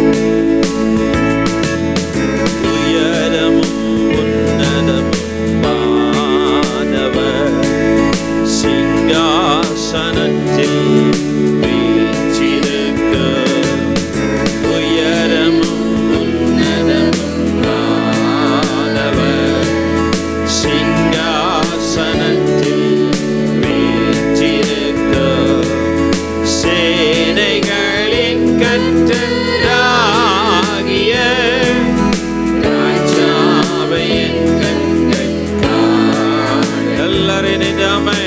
உயரமும் உன்னதமும் வானவர் சிங்காசனத்தில் வீற்றிருக்க உயரமும் உன்னதமும் வானவர் சிங்காசனத்தில் வீற்றிருக்க சேனைகளின் கற்றராகிய ராஜாவை என் கண்கள் காண எல்லாரையும் நிதாமே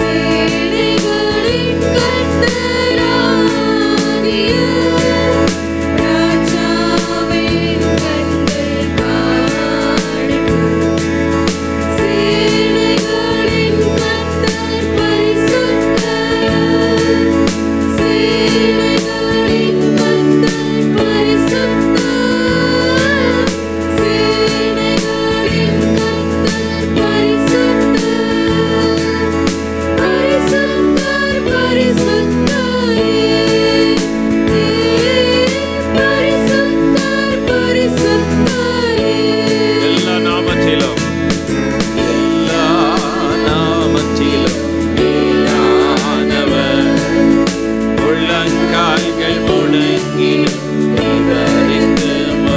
எல்லா நாமத்திலும் எல்லா நாமத்திலும் மேலானவர் உள்ளங்கால்கள் முடங்கிடும் இவருக்கு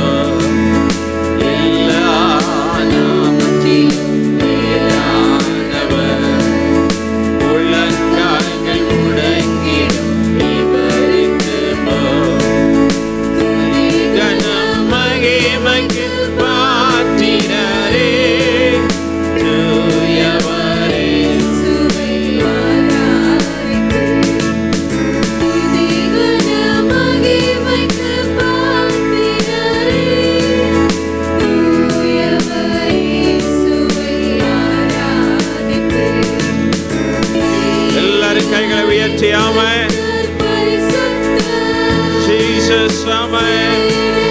எல்லா நாமத்திலும் மேலானவர் உள்ளங்கால்கள் முடங்கிடும் இவருக்கு கனம் மகிமைக்கு பாத்திரரே தூயவரே எல்லாரும் கைகளை உயர்த்தி ஆமென் ஜீசஸ் ஆமென்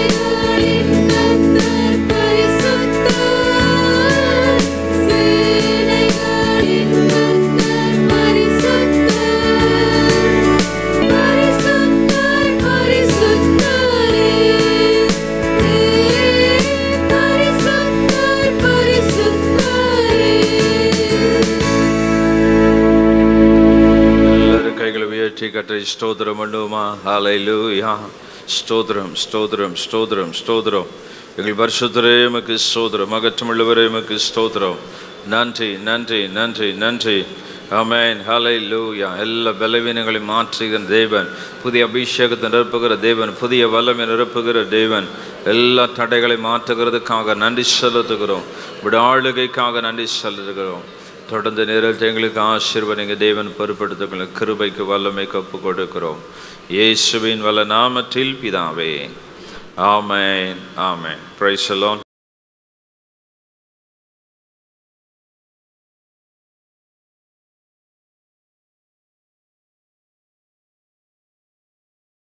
எல்லாரும் கைகளை உயர்த்தி கற்றை ஸ்தோத்திரம் பண்ணுவோமா ஹalleluya ஸ்தோத்திரம் ஸ்தோத்திரம் ஸ்தோத்திரம் ஸ்தோத்திரம் எங்கள் பரிசுத்தரே எமக்கு ஸ்தோத்திரம் அகற்றமுள்ளவரே எமக்கு ஸ்தோத்திரம் நன்றி நன்றி நன்றி நன்றி ஆமென் ஹalleluya எல்லா பலவீனங்களையும் மாற்றுகிற தேவன் புதிய அபிஷேகத்தை நிரப்புகிற தேவன் புதிய வல்லமை நிரப்புகிற தேவன் எல்லா தடைகளை மாற்றுகிறதுக்காக நன்றி செலுத்துகிறோம் விடாளுகைக்காக நன்றி செலுத்துகிறோம் தொடர்ந்து நேரத்தில் எங்களுக்கு ஆசீர்வதிங்க தேவன் பொறுப்படுத்துகிற கிருபைக்கு வல்லமைக்கு ஒப்பு கொடுக்கிறோம் இயேசுவின் வல்ல நாமத்தில் பிதாவே ஆமென் ஆமென் பிரைஸ்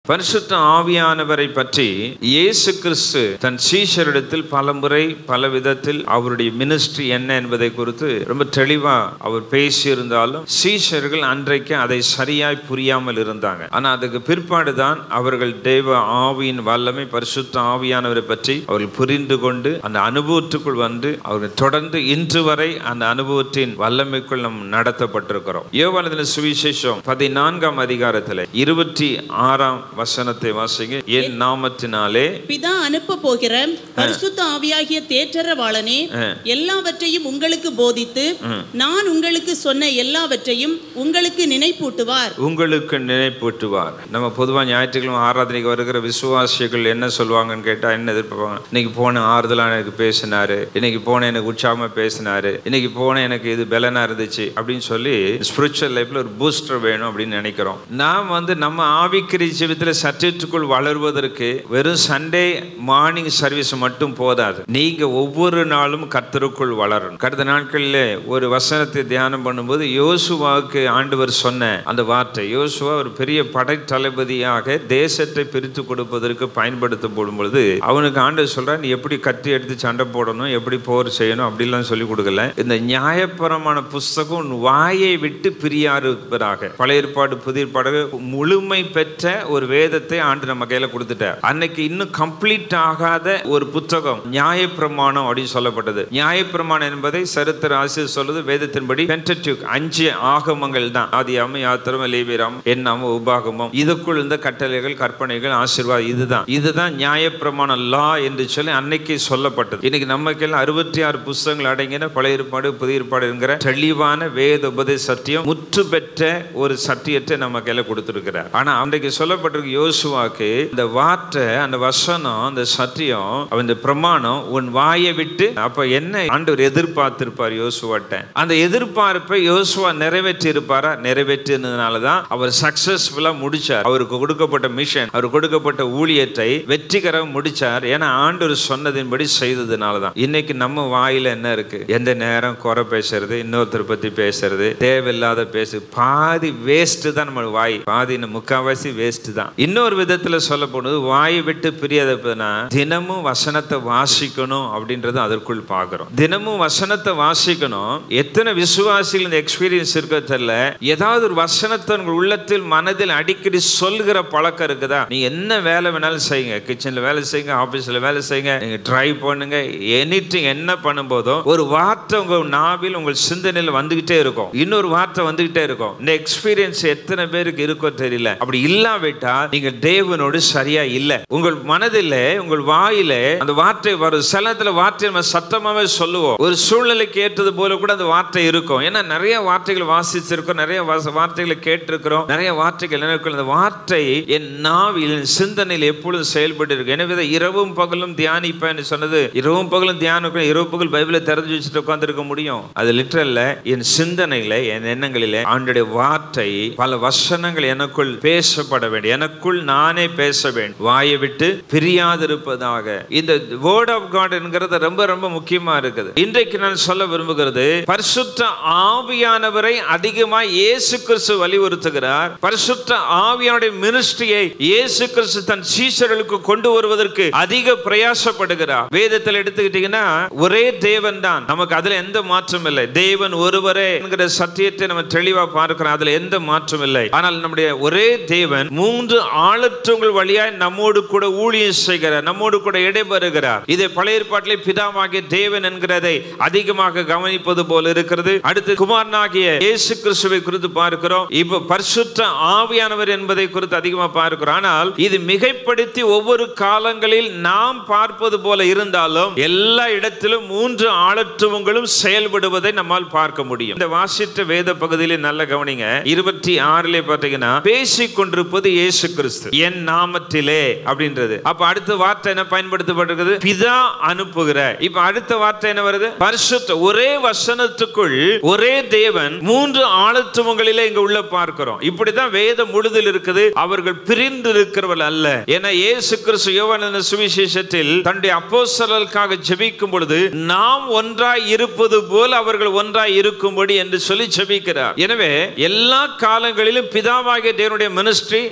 பரிசுத்த ஆவியானவரை பற்றி இயேசு கிறிஸ்து தன் சீஷரிடத்தில் பல முறை பல விதத்தில் அவருடைய மினிஸ்ட்ரி என்ன என்பதை குறித்து ரொம்ப தெளிவா அவர் பேசியிருந்தாலும் சீஷர்கள் அன்றைக்கு அதை சரியாய் புரியாமல் இருந்தாங்க ஆனா அதுக்கு பிற்பாடு தான் அவர்கள் தேவ ஆவியின் வல்லமை பரிசுத்த ஆவியானவரை பற்றி அவர்கள் புரிந்து கொண்டு அந்த அனுபவத்துக்குள் வந்து அவர்கள் தொடர்ந்து இன்று வரை அந்த அனுபவத்தின் வல்லமைக்குள் நாம் நடத்தப்பட்டிருக்கிறோம் யோவானதின சுவிசேஷம் பதினான்காம் அதிகாரத்தில் இருபத்தி ஆறாம் வசனத்தை வாசிங்க என் நாமத்தினாலே பிதா அனுப்ப போகிற பரிசுத்த ஆவியாகிய தேற்றரவாளனே எல்லாவற்றையும் உங்களுக்கு போதித்து நான் உங்களுக்கு சொன்ன எல்லாவற்றையும் உங்களுக்கு நினைப்பூட்டுவார் உங்களுக்கு நினைப்பூட்டுவார் நம்ம பொதுவாக ஞாயிற்றுக்கிழமை ஆராதனைக்கு வருகிற விசுவாசிகள் என்ன சொல்லுவாங்கன்னு கேட்டால் என்ன எதிர்பார்ப்பாங்க இன்னைக்கு போன ஆறுதலாக எனக்கு பேசினாரு இன்னைக்கு போன எனக்கு உற்சாகமாக பேசினாரு இன்னைக்கு போன எனக்கு இது பலனா இருந்துச்சு அப்படின்னு சொல்லி ஸ்பிரிச்சுவல் லைஃப்ல ஒரு பூஸ்டர் வேணும் அப்படின்னு நினைக்கிறோம் நாம் வந்து நம்ம ஆவிக்கிரி ஜீவித்தில் சத்தியத்துக்குள் வளர்வதற்கு வெறும் சண்டே மார்னிங் சர்வீஸ் மட்டும் போதாது நீங்க ஒவ்வொரு நாளும் கர்த்தருக்குள் வளரணும் கடந்த நாட்களில் ஒரு வசனத்தை தியானம் பண்ணும்போது யோசுவாவுக்கு ஆண்டவர் சொன்ன அந்த வார்த்தை யோசுவா ஒரு பெரிய படை தளபதியாக தேசத்தை பிரித்து கொடுப்பதற்கு பயன்படுத்தப்படும் பொழுது அவனுக்கு ஆண்டவர் சொல்றார் நீ எப்படி கத்தி எடுத்து சண்டை போடணும் எப்படி போர் செய்யணும் அப்படிலாம் சொல்லி கொடுக்கல இந்த நியாயபரமான புஸ்தகம் உன் வாயை விட்டு பிரியாருப்பதாக பழைய ஏற்பாடு புதிய ஏற்பாடு முழுமை பெற்ற ஒரு வேதத்தை ஆண்டு நம்ம கையில கொடுத்துட்டார் அன்னைக்கு இன்னும் கம்ப்ளீட் ஆகாத ஒரு புத்தகம் நியாயப்பிரமாணம் அப்படின்னு சொல்லப்பட்டது நியாயப்பிரமாணம் என்பதை சரித்திர ஆசிரியர் சொல்லுது வேதத்தின்படி பென்டட்யூக் அஞ்சு ஆகமங்கள் தான் ஆதியாம யாத்திரம் லேவிராம் எண்ணாம உபாகமம் இதுக்குள் இந்த கட்டளைகள் கற்பனைகள் ஆசீர்வாதம் இதுதான் இதுதான் நியாயப்பிரமாண லா என்று சொல்லி அன்னைக்கு சொல்லப்பட்டது இன்னைக்கு நம்ம கையில் அறுபத்தி ஆறு புஸ்தகங்கள் அடங்கின பழைய ஏற்பாடு புதிய ஏற்பாடு என்கிற தெளிவான வேத உபதேச சத்தியம் முற்று பெற்ற ஒரு சத்தியத்தை நம்ம கையில கொடுத்திருக்கிறார் ஆனா அன்றைக்கு சொல்லப்பட்டிருக்கு யோசுவாக்கு இந்த வார்த்தை அந்த வசனம் அந்த சத்தியம் அவன் இந்த பிரமாணம் உன் வாயை விட்டு அப்ப என்ன ஆண்டவர் எதிர்பார்த்திருப்பார் யோசுவாட்ட அந்த எதிர்பார்ப்பை யோசுவா நிறைவேற்றி இருப்பாரா நிறைவேற்றினதுனால தான் அவர் சக்சஸ்ஃபுல்லா முடிச்சார் அவருக்கு கொடுக்கப்பட்ட மிஷன் அவர் கொடுக்கப்பட்ட ஊழியத்தை வெற்றிகரம் முடிச்சார் ஏன்னா ஆண்டவர் சொன்னதின்படி செய்ததுனால தான் இன்னைக்கு நம்ம வாயில என்ன இருக்கு எந்த நேரம் குறை பேசுறது இன்னொருத்தர் பத்தி பேசுறது தேவையில்லாத பேசு பாதி வேஸ்ட் தான் நம்ம வாய் பாதி இன்னும் முக்காவாசி வேஸ்ட் தான் இன்னொரு விதத்துல சொல்ல போனது வாயை விட்டு பிரியதுனா தினமும் வசனத்தை வாசிக்கணும் அப்படின்றது அதற்குள் பார்க்கிறோம் தினமும் வசனத்தை வாசிக்கணும் எத்தனை விசுவாசிகள் இந்த எக்ஸ்பீரியன்ஸ் இருக்க தெரியல ஏதாவது ஒரு வசனத்தை உங்கள் உள்ளத்தில் மனதில் அடிக்கடி சொல்கிற பழக்கம் இருக்குதா நீ என்ன வேலை வேணாலும் செய்யுங்க கிச்சன்ல வேலை செய்யுங்க ஆபீஸ்ல வேலை செய்யுங்க நீங்க டிரைவ் பண்ணுங்க எனிதிங் என்ன பண்ணும்போதும் ஒரு வார்த்தை உங்க நாவில் உங்கள் சிந்தனையில் வந்துகிட்டே இருக்கும் இன்னொரு வார்த்தை வந்துகிட்டே இருக்கும் இந்த எக்ஸ்பீரியன்ஸ் எத்தனை பேருக்கு இருக்கோ தெரியல அப்படி இல்லாவிட்டா நீங்க தேவனோடு சரியா இல்ல உங்கள் மனதில் உங்கள் வாயில அந்த வார்த்தை வரும் சில நேரத்துல வார்த்தை நம்ம சத்தமாவே சொல்லுவோம் ஒரு சூழ்நிலைக்கு ஏற்றது போல கூட அந்த வார்த்தை இருக்கும் ஏன்னா நிறைய வார்த்தைகள் வாசிச்சிருக்கோம் நிறைய வாச- வார்த்தைகளை கேட்டிருக்கிறோம் நிறைய வார்த்தைகள் நினைவுகள் அந்த வார்த்தை என் நாவில் என் சிந்தனையில் எப்பொழுதும் செயல்பட்டு இருக்கு எனவே தான் இரவும் பகலும் தியானிப்பேன்னு சொன்னது இரவும் பகலும் தியானம் இரவு பகல் பைபிளை திறந்து வச்சுட்டு உட்காந்துருக்க முடியும் அது லிட்டரல்ல என் சிந்தனையில என் எண்ணங்களில ஆண்டுடைய வார்த்தை பல வசனங்கள் எனக்குள் பேசப்பட வேண்டும் எனக்குள் நானே பேச வேண்டும் வாயை விட்டு பிரியாதிருப்பதாக இந்த வேர்ட் ஆஃப் காட் என்கிறது ரொம்ப ரொம்ப முக்கியமா இருக்குது இன்றைக்கு நான் சொல்ல விரும்புகிறது பரிசுத்த ஆவியானவரை அதிகமாக இயேசு கிறிஸ்து வலியுறுத்துகிறார் பரிசுத்த ஆவியானுடைய மினிஸ்ட்ரியை இயேசு கிறிஸ்து தன் சீஷர்களுக்கு கொண்டு வருவதற்கு அதிக பிரயாசப்படுகிறார் வேதத்தில் எடுத்துக்கிட்டீங்கன்னா ஒரே தேவன் தான் நமக்கு அதுல எந்த மாற்றம் இல்லை தேவன் ஒருவரே என்கிற சத்தியத்தை நம்ம தெளிவா பார்க்கிறோம் அதுல எந்த மாற்றம் இல்லை ஆனால் நம்முடைய ஒரே தேவன் மூன்று ஆளற்றங்கள் வழியாய் நம்மோடு கூட ஊழியம் செய்கிறார் நம்மோடு கூட இடைபெறுகிறார் இதை பழைய ஏற்பாட்டிலே பிதாவாகிய தேவன் என்கிறதை அதிகமாக கவனிப்பது போல இருக்கிறது அடுத்து குமாரனாகிய இயேசு கிறிஸ்துவை குறித்து பார்க்கிறோம் இப்ப பரிசுத்த ஆவியானவர் என்பதை குறித்து அதிகமா பார்க்கிறோம் ஆனால் இது மிகைப்படுத்தி ஒவ்வொரு காலங்களில் நாம் பார்ப்பது போல இருந்தாலும் எல்லா இடத்திலும் மூன்று ஆளத்துவங்களும் செயல்படுவதை நம்மால் பார்க்க முடியும் இந்த வாசித்த வேத பகுதியிலே நல்ல கவனிங்க இருபத்தி ஆறுல பார்த்தீங்கன்னா பேசிக் கொண்டிருப்பது இயேசு கிறிஸ்து என் நாமத்திலே அப்படின்றது அப்ப அடுத்த வார்த்தை என்ன பயன்படுத்தப்பட்டிருக்குது பிதா அனுப்புகிற இப்ப அடுத்த வார்த்தை என்ன வருது பரிசுத்த ஒரே வசனத்துக்குள் ஒரே தேவன் மூன்று ஆளத்துவங்களிலே இங்க உள்ள பார்க்கிறோம் இப்படிதான் வேதம் முழுதில் இருக்குது அவர்கள் பிரிந்து இருக்கிறவர்கள் அல்ல என இயேசு கிறிஸ்து யோவான சுவிசேஷத்தில் தன்னுடைய அப்போஸ்தலர்களுக்காக ஜெபிக்கும் பொழுது நாம் ஒன்றாய் இருப்பது போல அவர்கள் ஒன்றாய் இருக்கும்படி என்று சொல்லி ஜெபிக்கிறார் எனவே எல்லா காலங்களிலும் பிதாவாகிய தேவனுடைய மினிஸ்ட்ரி நம்முடைய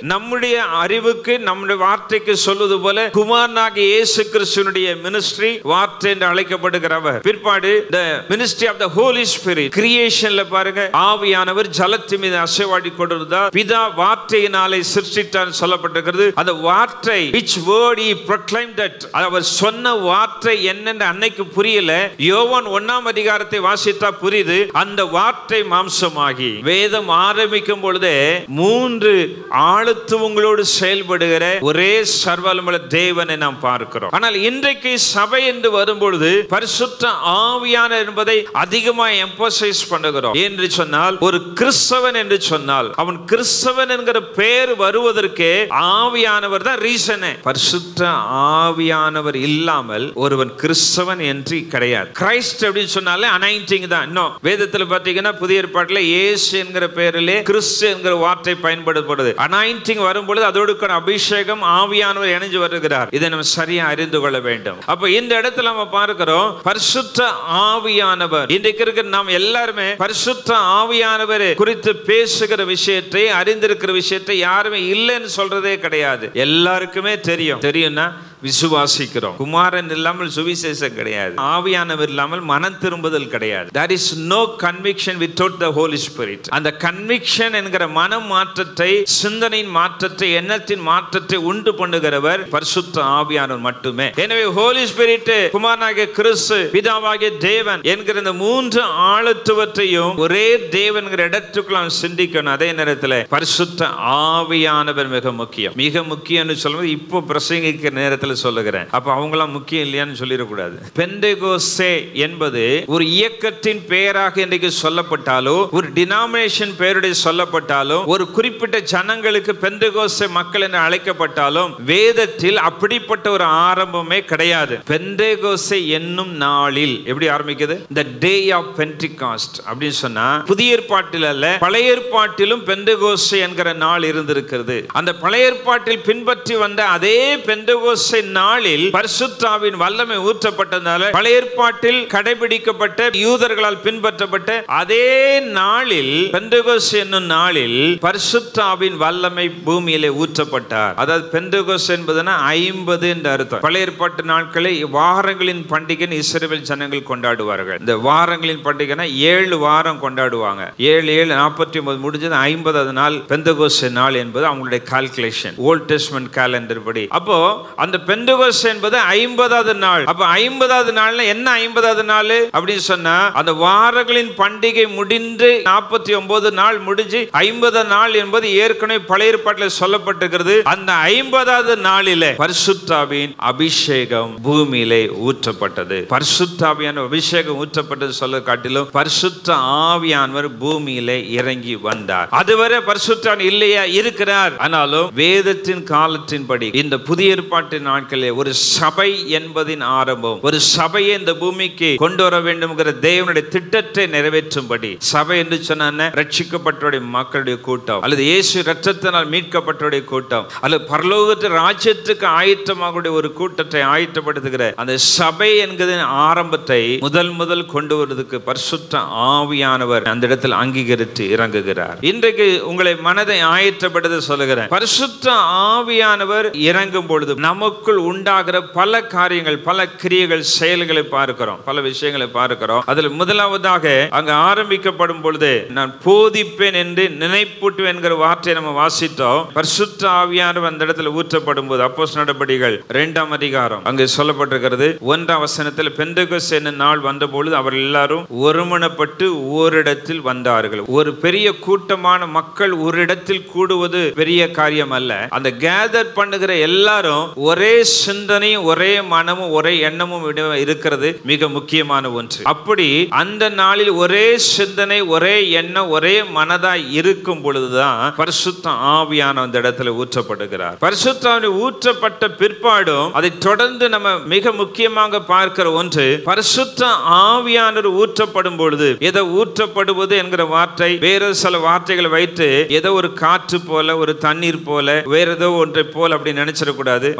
நம்முடைய அறிவுக்கு நம்முடைய வார்த்தைக்கு சொல்வது போல குமாரனாகிய இயேசு கிறிஸ்துவனுடைய மினிஸ்ட்ரி வார்த்தை என்று அழைக்கப்படுகிறவர் பிற்பாடு the ministry of the holy spirit கிரியேஷன்ல பாருங்க ஆவியானவர் ஜலத்து மீது அசைவாடி கொண்டிருந்தார் பிதா வார்த்தையினாலே சிருஷ்டித்தார் சொல்லப்பட்டிருக்கிறது அந்த வார்த்தை which word he proclaimed that அது அவர் சொன்ன வார்த்தை என்னென்று அன்னைக்கு புரியல யோவான் ஒண்ணாம் அதிகாரத்தை வாசித்தா புரியுது அந்த வார்த்தை மாம்சமாகி வேதம் ஆரம்பிக்கும் பொழுதே மூன்று ஆளுத்துவங்களோடு செயல்படுகிற ஒரே சர்வலமுள்ள தேவனை நாம் பார்க்கிறோம் ஆனால் இன்றைக்கு சபை என்று வரும்பொழுது பரிசுத்த ஆவியான என்பதை அதிகமாக எம்பசைஸ் பண்ணுகிறோம் என்று சொன்னால் ஒரு கிறிஸ்தவன் என்று சொன்னால் அவன் கிறிஸ்தவன் என்கிற பெயர் வருவதற்கே ஆவியானவர் தான் ரீசனே பரிசுத்த ஆவியானவர் இல்லாமல் ஒருவன் கிறிஸ்தவன் என்று கிடையாது கிரைஸ்ட் அப்படின்னு சொன்னாலே அனைட்டிங் தான் இன்னும் வேதத்தில் பார்த்தீங்கன்னா புதிய ஏற்பாட்டில் இயேசு என்கிற பெயரிலே கிறிஸ்து என்கிற வார்த்தை பயன்படுத்தப்படுது அனாயிண்டிங் வரும்பொழுது அதோடு கூட அபிஷேகம் ஆவியானவர் இணைஞ்சு வருகிறார் இதை நம்ம சரியா அறிந்து கொள்ள வேண்டும் அப்ப இந்த இடத்துல நம்ம பார்க்கிறோம் பரிசுத்த ஆவியானவர் இன்றைக்கு இருக்கிற நாம் எல்லாருமே பரிசுத்த ஆவியானவர் குறித்து பேசுகிற விஷயத்தை அறிந்திருக்கிற விஷயத்தை யாருமே இல்லைன்னு சொல்றதே கிடையாது எல்லாருக்குமே தெரியும் தெரியும்னா விசுவாசிக்கிறோம் குமாரன் இல்லாமல் சுவிசேஷம் கிடையாது ஆவியானவர் இல்லாமல் மனம் திரும்புதல் கிடையாது there is no conviction without the holy spirit அந்த கன்விக்ஷன் என்கிற மன மாற்றத்தை சிந்தனையின் மாற்றத்தை எண்ணத்தின் மாற்றத்தை உண்டு பண்ணுகிறவர் பரிசுத்த ஆவியானவர் மட்டுமே எனவே ஹோலி ஸ்பிரிட் குமாரனாகிய கிறிஸ்து பிதாவாகிய தேவன் என்கிற இந்த மூன்று ஆழத்துவத்தையும் ஒரே தேவன்கிற இடத்துக்குள்ள நாம் சிந்திக்கணும் அதே நேரத்தில் பரிசுத்த ஆவியானவர் மிக முக்கியம் மிக முக்கியம்னு சொல்லும்போது இப்போ பிரசங்கிக்கிற நேரத்தில் சொல்லுகிறேன் அப்ப அவங்களாம் முக்கியம் இல்லையான்னு சொல்லிடக்கூடாது பெந்தேகோசே என்பது ஒரு இயக்கத்தின் பெயராக இன்றைக்கு சொல்லப்பட்டாலோ ஒரு டினாமினேஷன் பெயருடைய சொல்லப்பட்டாலோ ஒரு குறிப்பிட்ட ஜனங்களுக்கு பெந்தேகோசே மக்கள் என்று அழைக்கப்பட்டாலும் வேதத்தில் அப்படிப்பட்ட ஒரு ஆரம்பமே கிடையாது பெந்தேகோசே என்னும் நாளில் எப்படி ஆரம்பிக்குது the day of pentecost அப்படின்னு சொன்னா புதிய ஏற்பாட்டில் அல்ல பழைய ஏற்பாட்டிலும் பெந்தகோசை என்கிற நாள் இருந்திருக்கிறது அந்த பழைய ஏற்பாட்டில் பின்பற்றி வந்த அதே பெந்தகோசை நாளில் பரிசுத்தாவின் வல்லமை ஊற்றப்பட்டதால பழைய ஏற்பாட்டில் கடைபிடிக்கப்பட்ட யூதர்களால் பின்பற்றப்பட்ட அதே நாளில் பெந்தகோஸ் என்னும் நாளில் பரிசுத்தாவின் வல்லமை பூமியிலே ஊற்றப்பட்டார் அதாவது பெந்தகோஸ் என்பதுனா ஐம்பது என்ற அர்த்தம் பழைய ஏற்பாட்டு நாட்களை வாரங்களின் பண்டிகை இஸ்ரேல் ஜனங்கள் கொண்டாடுவார்கள் இந்த வாரங்களின் பண்டிகைனா ஏழு வாரம் கொண்டாடுவாங்க ஏழு ஏழு நாற்பத்தி ஒன்பது முடிஞ்சது ஐம்பதாவது நாள் பெந்தகோஸ் நாள் என்பது அவங்களுடைய கால்குலேஷன் ஓல்ட் டெஸ்ட்மெண்ட் கேலண்டர் படி அப்போ அந்த பெந்தகோஸ் என்பது ஐம்பதாவது நாள் அப்ப ஐம்பதாவது நாள்ல என்ன ஐம்பதாவது நாள் அப்படின்னு சொன்னா அந்த வாரங்களின் பண்டிகை முடிந்து நாற்பத்தி ஒன்பது நாள் முடிஞ்சு ஐம்பது நாள் என்பது ஏற்கனவே பழைய ஏற்பாட்டில் சொல்லப்பட்டிருக்கிறது அந்த ஐம்பதாவது நாளிலே பரிசுத்தாவின் அபிஷேகம் பூமியிலே ஊற்றப்பட்டது பரிசுத்தாவியான அபிஷேகம் ஊற்றப்பட்டது சொல்ல காட்டிலும் பரிசுத்த ஆவியானவர் பூமியிலே இறங்கி வந்தார் அதுவரை பரிசுத்தான் இல்லையா இருக்கிறார் ஆனாலும் வேதத்தின் காலத்தின்படி இந்த புதிய ஏற்பாட்டின் நாட்களே ஒரு சபை என்பதின் ஆரம்பம் ஒரு சபையை இந்த பூமிக்கு கொண்டு வர வேண்டும்ங்கிற தேவனுடைய திட்டத்தை நிறைவேற்றும்படி சபை என்று சொன்ன ரட்சிக்கப்பட்டோடைய மக்களுடைய கூட்டம் அல்லது இயேசு ரத்தத்தினால் மீட்கப்பட்டோடைய கூட்டம் அல்லது பரலோகத்து ராஜ்யத்துக்கு ஆயத்தமாக ஒரு கூட்டத்தை ஆயத்தப்படுத்துகிற அந்த சபை என்கிறதின் ஆரம்பத்தை முதல் முதல் கொண்டு வருவதற்கு பரிசுத்த ஆவியானவர் அந்த இடத்தில் அங்கீகரித்து இறங்குகிறார் இன்றைக்கு உங்களை மனதை ஆயத்தப்படுத்த சொல்லுகிறேன் பரிசுத்த ஆவியானவர் இறங்கும் பொழுது நமக்குள் உண்டாகிற பல காரியங்கள் பல கிரியைகள் செயல்களை பார்க்கிறோம் பல விஷயங்களை பார்க்கிறோம் அதில் முதலாவதாக அங்க ஆரம்பிக்கப்படும் பொழுது நான் போதிப்பேன் என்று நினைப்பூட்டுவேன் என்கிற வார்த்தையை நம்ம வாசித்தோம் பரிசுத்த ஆவியானவர் அந்த இடத்துல ஊற்றப்படும் போது அப்போஸ் நடபடிகள் இரண்டாம் அதிகாரம் அங்கு சொல்லப்பட்டிருக்கிறது ஒன்றாம் வசனத்தில் பெந்தகஸ் என்னும் நாள் வந்தபொழுது அவர் எல்லாரும் ஒருமனப்பட்டு ஓரிடத்தில் வந்தார்கள் ஒரு பெரிய கூட்டமான மக்கள் ஒரு இடத்தில் கூடுவது பெரிய காரியம் அல்ல அந்த கேதர் பண்ணுகிற எல்லாரும் ஒரே சிந்தனையும் ஒரே மனமும் ஒரே எண்ணமும் இட- இருக்கிறது மிக முக்கியமான ஒன்று அப்படி அந்த நாளில் ஒரே சிந்தனை ஒரே எண்ணம் ஒரே மனதாய் இருக்கும் பொழுதுதான் பரிசுத்த ஆவியான அந்த இடத்துல ஊற்றப்படுகிறார் பரிசுத்த ஆவி ஊற்றப்பட்ட பிற்பாடும் அதை தொடர்ந்து நம்ம மிக முக்கியமாக பார்க்கிற ஒன்று பரிசுத்த ஆவியானவர் ஊற்றப்படும் பொழுது ஏதோ ஊற்றப்படுவது என்கிற வார்த்தை வேற சில வார்த்தைகளை வைத்து ஏதோ ஒரு காற்று போல ஒரு தண்ணீர் போல வேற ஏதோ ஒன்றை போல அப்படி நினைச்சிடக்கூடாது வாசிங்க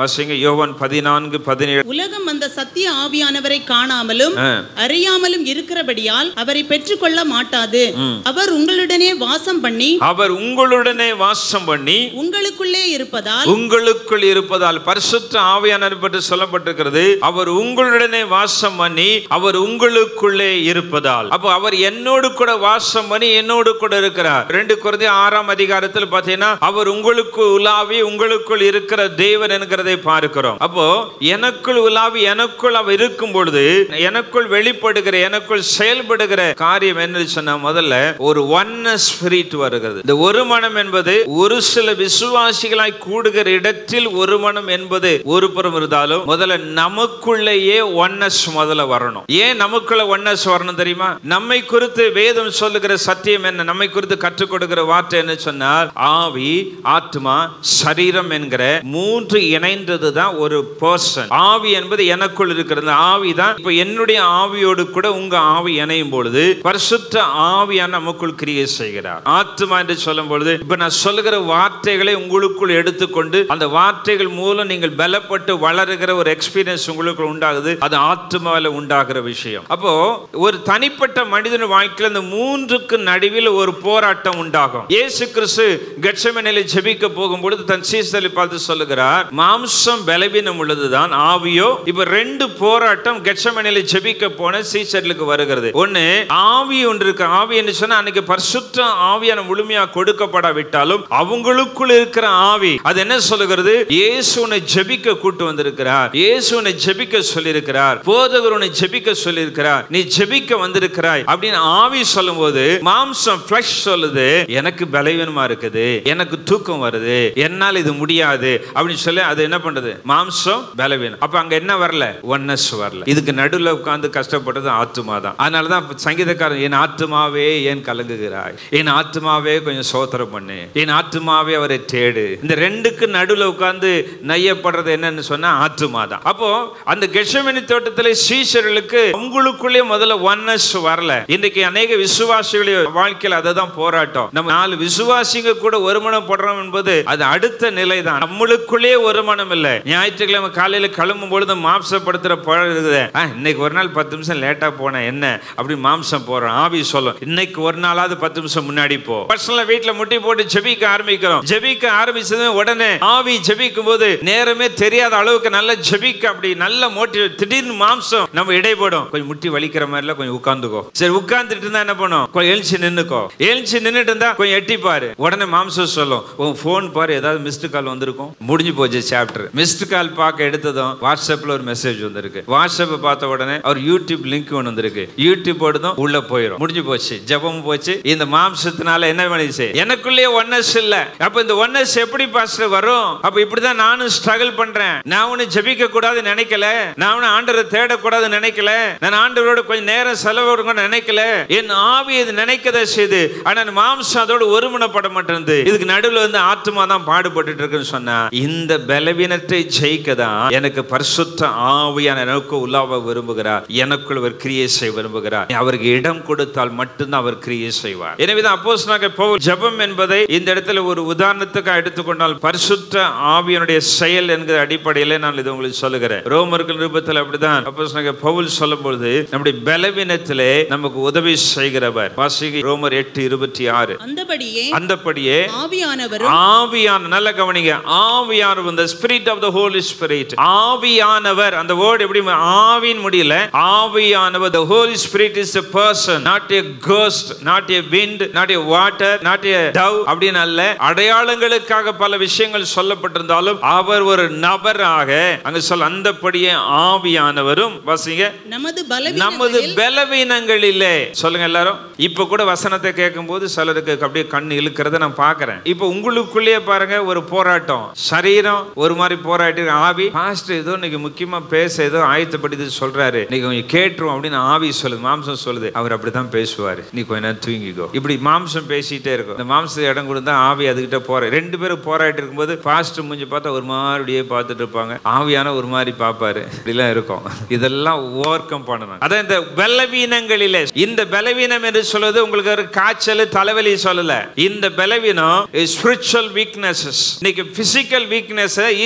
யோவான் பதினான்கு பதினேழு உலகம் அந்த சத்திய ஆவியானவரை காணாமலும் ஆ. அறியாமலும் இருக்கிறபடியால் அவரை பெற்றுக்கொள்ள மாட்டாது அவர் உங்களுடனே வாசம் பண்ணி அவர் உங்களுடனே வாசம் பண்ணி உங்களுக்குள்ளே இருப்பதால் உங்களுக்குள் இருப்பதால் பரிசுத்த ஆவியானவர் பற்றி சொல்லப்பட்டிருக்கிறது அவர் உங்களுடனே வாசம் பண்ணி அவர் உங்களுக்குள்ளே இருப்பதால் அப்போ அவர் என்னோடு கூட வாசம் பண்ணி என்னோடு கூட இருக்கிறார் ரெண்டு குறைந்த ஆறாம் அதிகாரத்தில் பார்த்தீங்கன்னா அவர் உங்களுக்கு உலாவி உங்களுக்குள் இருக்கிற தேவன் என்கிறதை பார்க்கிறோம் அப்போ எனக்குள் உலாவி எனக்குள் அவர் இருக்கும் பொழுது எனக்குள் வெளிப்படுகிற எனக்குள் செயல்படுகிற காரியம் என்ன சொன்னா முதல்ல ஒரு ஒன்ன ஸ்பிரிட் வருகிறது இந்த ஒரு மனம் என்பது ஒரு சில விசுவாசிகளாய் கூடுகிற இடத்தில் ஒரு மனம் என்பது ஒரு புறம் இருந்தாலும் முதல்ல நமக்குள்ளேயே ஒன்னஸ் முதல்ல வரணும் ஏன் நமக்குள்ள ஒன்னஸ் வரணும் தெரியுமா நம்மை குறித்து வேதம் சொல்லுகிற சத்தியம் என்ன நம்மை குறித்து கற்றுக் கொடுக்கிற வார்த்தை என்ன சொன்னால் ஆவி ஆத்மா சரீரம் என்கிற மூன்று இணைந்தது தான் ஒரு பர்சன் ஆவி என்பது எனக்குள் இருக்கிறது அந்த ஆவி தான் இப்ப என்னுடைய ஆவியோடு கூட உங்க ஆவி இணையும் பொழுது பரிசுத்த ஆவியான நமக்குள் கிரியை செய்கிறார் ஆத்மா என்று சொல்லும் பொழுது இப்ப நான் சொல்லுகிற வார்த்தைகளை உங்களுக்குள் எடுத்துக்கொண்டு அந்த வார்த்தைகள் மூலம் நீங்கள் பலப்பட்டு வளருகிற ஒரு எக்ஸ்பீரியன்ஸ் உங்களுக்கு உண்டாகுது அது ஆத்மாவில் உண்டாகிற விஷயம் அப்போ ஒரு தனிப்பட்ட மனிதன் வாழ்க்கையில் இந்த மூன்றுக்கு நடுவில் ஒரு போராட்டம் உண்டாகும் இயேசு கிறிஸ்து கட்சமனையில ஜெபிக்க போகும்பொழுது தன் சீசலை பார்த்து சொல்லுகிறார் மாம்சம் பலவீனம் உள்ளதுதான் ஆவியோ இப்ப ரெண்டு போராட்டம் கட்சமனையில ஜெபிக்க போன சீசர்களுக்கு வருகிறது ஒண்ணு ஆவி ஒன்று இருக்கு ஆவி என்று சொன்னா அன்னைக்கு பரிசுத்த ஆவியான முழுமையா கொடுக்கப்படாவிட்டாலும் அவங்களுக்குள் இருக்கிற ஆவி அது என்ன சொல்லுகிறது இயேசு உன்னை ஜெபிக்க கூட்டு வந்திருக்கிறார் இயேசு உன்னை ஜெபிக்க சொல்லியிருக்கிறார் போதகர் உன்னை ஜெபிக்க சொல்லியிருக்கிறார் நீ ஜெபிக்க வந்திருக்கிறாய் அப்படின்னு ஆவி சொல்லும்போது மாம்சம் ஃபிளஷ் சொல்லுது எனக்கு பலவீனமா இருக்குது எனக்கு தூக்கம் வருது என்னால் இது முடியாது அப்படின்னு சொல்லி அது என்ன பண்றது மாம்சம் பலவீனம் அப்ப அங்க என்ன வரல ஒன்னஸ் வரல இதுக்கு நடுவுல உட்கார்ந்து கஷ்டப்பட்டது ஆத்துமா தான் அதனால தான் சங்கீதக்காரன் என் ஆத்துமாவே ஏன் கலங்குகிறாய் என் ஆத்துமாவே கொஞ்சம் சோத்திரம் பண்ணு என் ஆத்துமாவே அவரை தேடு இந்த ரெண்டுக்கு நடுவுல உட்கார்ந்து நையப்படுறது என்னன்னு சொன்னா ஆத்துமா தான் அப்போ அந்த கெஷமினி தோட்டத்தில் சீஷர்களுக்கு உங்களுக்குள்ளே முதல்ல ஒன்னஸ் வரல இன்னைக்கு அநேக விசுவாசிகளுடைய வாழ்க்கையில் அதுதான் போராட்டம் நம்ம நாலு விசுவாசிங்க கூட ஒருமனப்படுறோம் என்பது அது அடுத்த நிலை தான் நம்மளுக்குள்ளே ஒருமனம் இல்லை ஞாயிற்றுக்கிழமை காலையில கிளம்பும் பொழுது மாம்சப்படுத்துற பழம் இருக்குது "ஆ, இன்னைக்கு ஒரு நாள் பத்து நிமிஷம் லேட்டா போனேன் என்ன அப்படி மாம்சம் போறோம் ஆவி சொல்லும் இன்னைக்கு ஒரு நாளாவது பத்து நிமிஷம் முன்னாடி போ பர்சனலா வீட்டுல முட்டி போட்டு ஜெபிக்க ஆரம்பிக்கிறோம் ஜெபிக்க ஆரம்பிச்சது உடனே ஆவி ஜெபிக்கும் போது நேரமே தெரியாத அளவுக்கு நல்ல ஜெபிக்க அப்படி நல்ல மோட்டிவ் திடீர்னு மாம்சம் நம்ம இடைப்படும் கொஞ்சம் முட்டி வலிக்கிற மாதிரில கொஞ்சம் உட்கார்ந்துக்கோ சரி உட்கார்ந்துட்டு இருந்தா என்ன பண்ணும் கொஞ்சம் எழுச்சி நின்னுக்கோ எழுச்சி நின்னுட்டு இருந்தா கொஞ்சம் எட்டி பாரு உடனே மாம்சம் சொல்லும் உன் ஃபோன் பாரு ஏதாவது மிஸ்டு கால் வந்திருக்கும் முடிஞ்சு போச்சு சாப்டர் மிஸ்டு கால் பார்க்க எடுத்ததும் வாட்ஸ்அப்ல ஒரு மெசேஜ் வந்திருக்கு வாட்ஸ்அப் பார்த்த உடனே அவர் யூடியூப் லிங்க் ஒன்று வந்திருக்கு யூடியூப் எடுத்தும் உள்ள போயிடும் முடிஞ்சு போச்சு ஜெபம் போச்சு இந்த மாம்சத்தினால என்ன பண்ணிச்சு எனக்குள்ளேயே ஒன்னஸ் இல்ல அப்ப இந்த ஒன்னஸ் எப்படி பாஸ்டர் வரும் அப்ப இப்படிதான் நானும் ஸ்ட்ரகிள் பண்றேன் நான் ஒன்னு ஜெபிக்க கூடாது நினைக்கல நான் ஒன்னு ஆண்டவரை தேடக்கூடாது நினைக்கல நான் ஆண்டவரோட கொஞ்சம் நேரம் செலவிடணும்னு நினைக்கல என் ஆவி இது நினைக்கதை செய்து ஆனா என் மாம்சம் அதோட ஒருமனப்பட மாட்டேங்குது இதுக்கு நடுவுல வந்து ஆத்மா தான் பாடுபட்டுட்டு இருக்குன்னு சொன்னா இந்த பலவீனத்தை ஜெயிக்க தான் எனக்கு பரிசுத்த ஆவியான எனக்கு உலாவ விரும்புகிறார் எனக்குள் அவர் கிரியை செய்ய விரும்புகிறார் அவருக்கு இடம் கொடுத்தால் மட்டும்தான் அவர் கிரியை செய்வார் எனவேதான் அப்போஸ் பவுல் ஜெபம் என்பதை இந்த இடத்துல ஒரு உதாரணத்துக்கு எடுத்துக்கொண்டால் பரிசுத்த ஆவியனுடைய செயல் என்கிற அடிப்படையில் நான் இது உங்களுக்கு சொல்லுகிறேன் ரோமர்கள் நிருபத்தில் அப்படிதான் அப்போஸ் பவுல் சொல்லும் பொழுது நம்முடைய பலவீனத்திலே நமக்கு உதவி செய்கிறவர் வாசிக ரோமர் எட்டு இருபத்தி ஆறு அந்தபடியே அந்தபடியே ஆவியானவரும் ஆவியான நல்ல கவனிங்க ஆவியானவர் இந்த spirit of the holy spirit ஆவியானவர் அந்த வேர்ட் எப்படி ஆவின் முடியல ஆவியானவர் the holy spirit is a person not a ghost not a wind not a water not a dove அப்படின்னு அல்ல அடையாளங்களுக்காக பல விஷயங்கள் சொல்லப்பட்டிருந்தாலும் அவர் ஒரு நபராக அங்க சொல்ல அந்தபடியே ஆவியானவரும் வாசிங்க நமது நமது பலவீனங்களில் பலவீனங்களிலே சொல்லுங்க எல்லாரும் இப்ப கூட வசனத்தை கேட்கும்போது சிலருக்கு அப்படியே கண் இழுக்கிறத நான் பார்க்கறேன் இப்ப உங்களுக்குள்ளேயே பாருங்க ஒரு போராட்டம் சரீரம் ஒரு மாதிரி போராட்டி ஆவி பாஸ்ட் ஏதோ இன்னைக்கு முக்கியமா பேச ஏதோ ஆயத்தப்படுத்தி சொல்றாரு நீங்க கொஞ்சம் கேட்டுரும் அப்படின்னு ஆவி சொல்லுது மாம்சம் சொல்லுது அவர் அப்படிதான் பேசுவாரு நீ கொஞ்ச நேரம் தூங்கிக்கோ இப்படி மாம்சம் பேசிட்டே இருக்கும் இந்த மாம்சத்தை இடம் கொடுத்தா ஆவி அதுகிட்ட போற ரெண்டு பேரும் போராடிட்டு இருக்கும்போது பாஸ்ட் முடிஞ்சு பார்த்தா ஒரு மாதிரியே பார்த்துட்டு இருப்பாங்க ஆவியான ஒரு மாதிரி பார்ப்பாரு இப்படிலாம் இருக்கும் இதெல்லாம் ஓவர் கம் பண்ணணும் அதான் இந்த பலவீனங்களிலே இந்த பலவீனம் என்று சொல்வது உங்களுக்கு ஒரு காய்ச்சல் தலைவலி சொல்லல இந்த பலவீனம் ஸ்பிரிச்சுவல் வீக்னஸஸ் இன்னைக்கு பிசிக்கல் வீக்னஸ் ஈஸியா அடையாளம்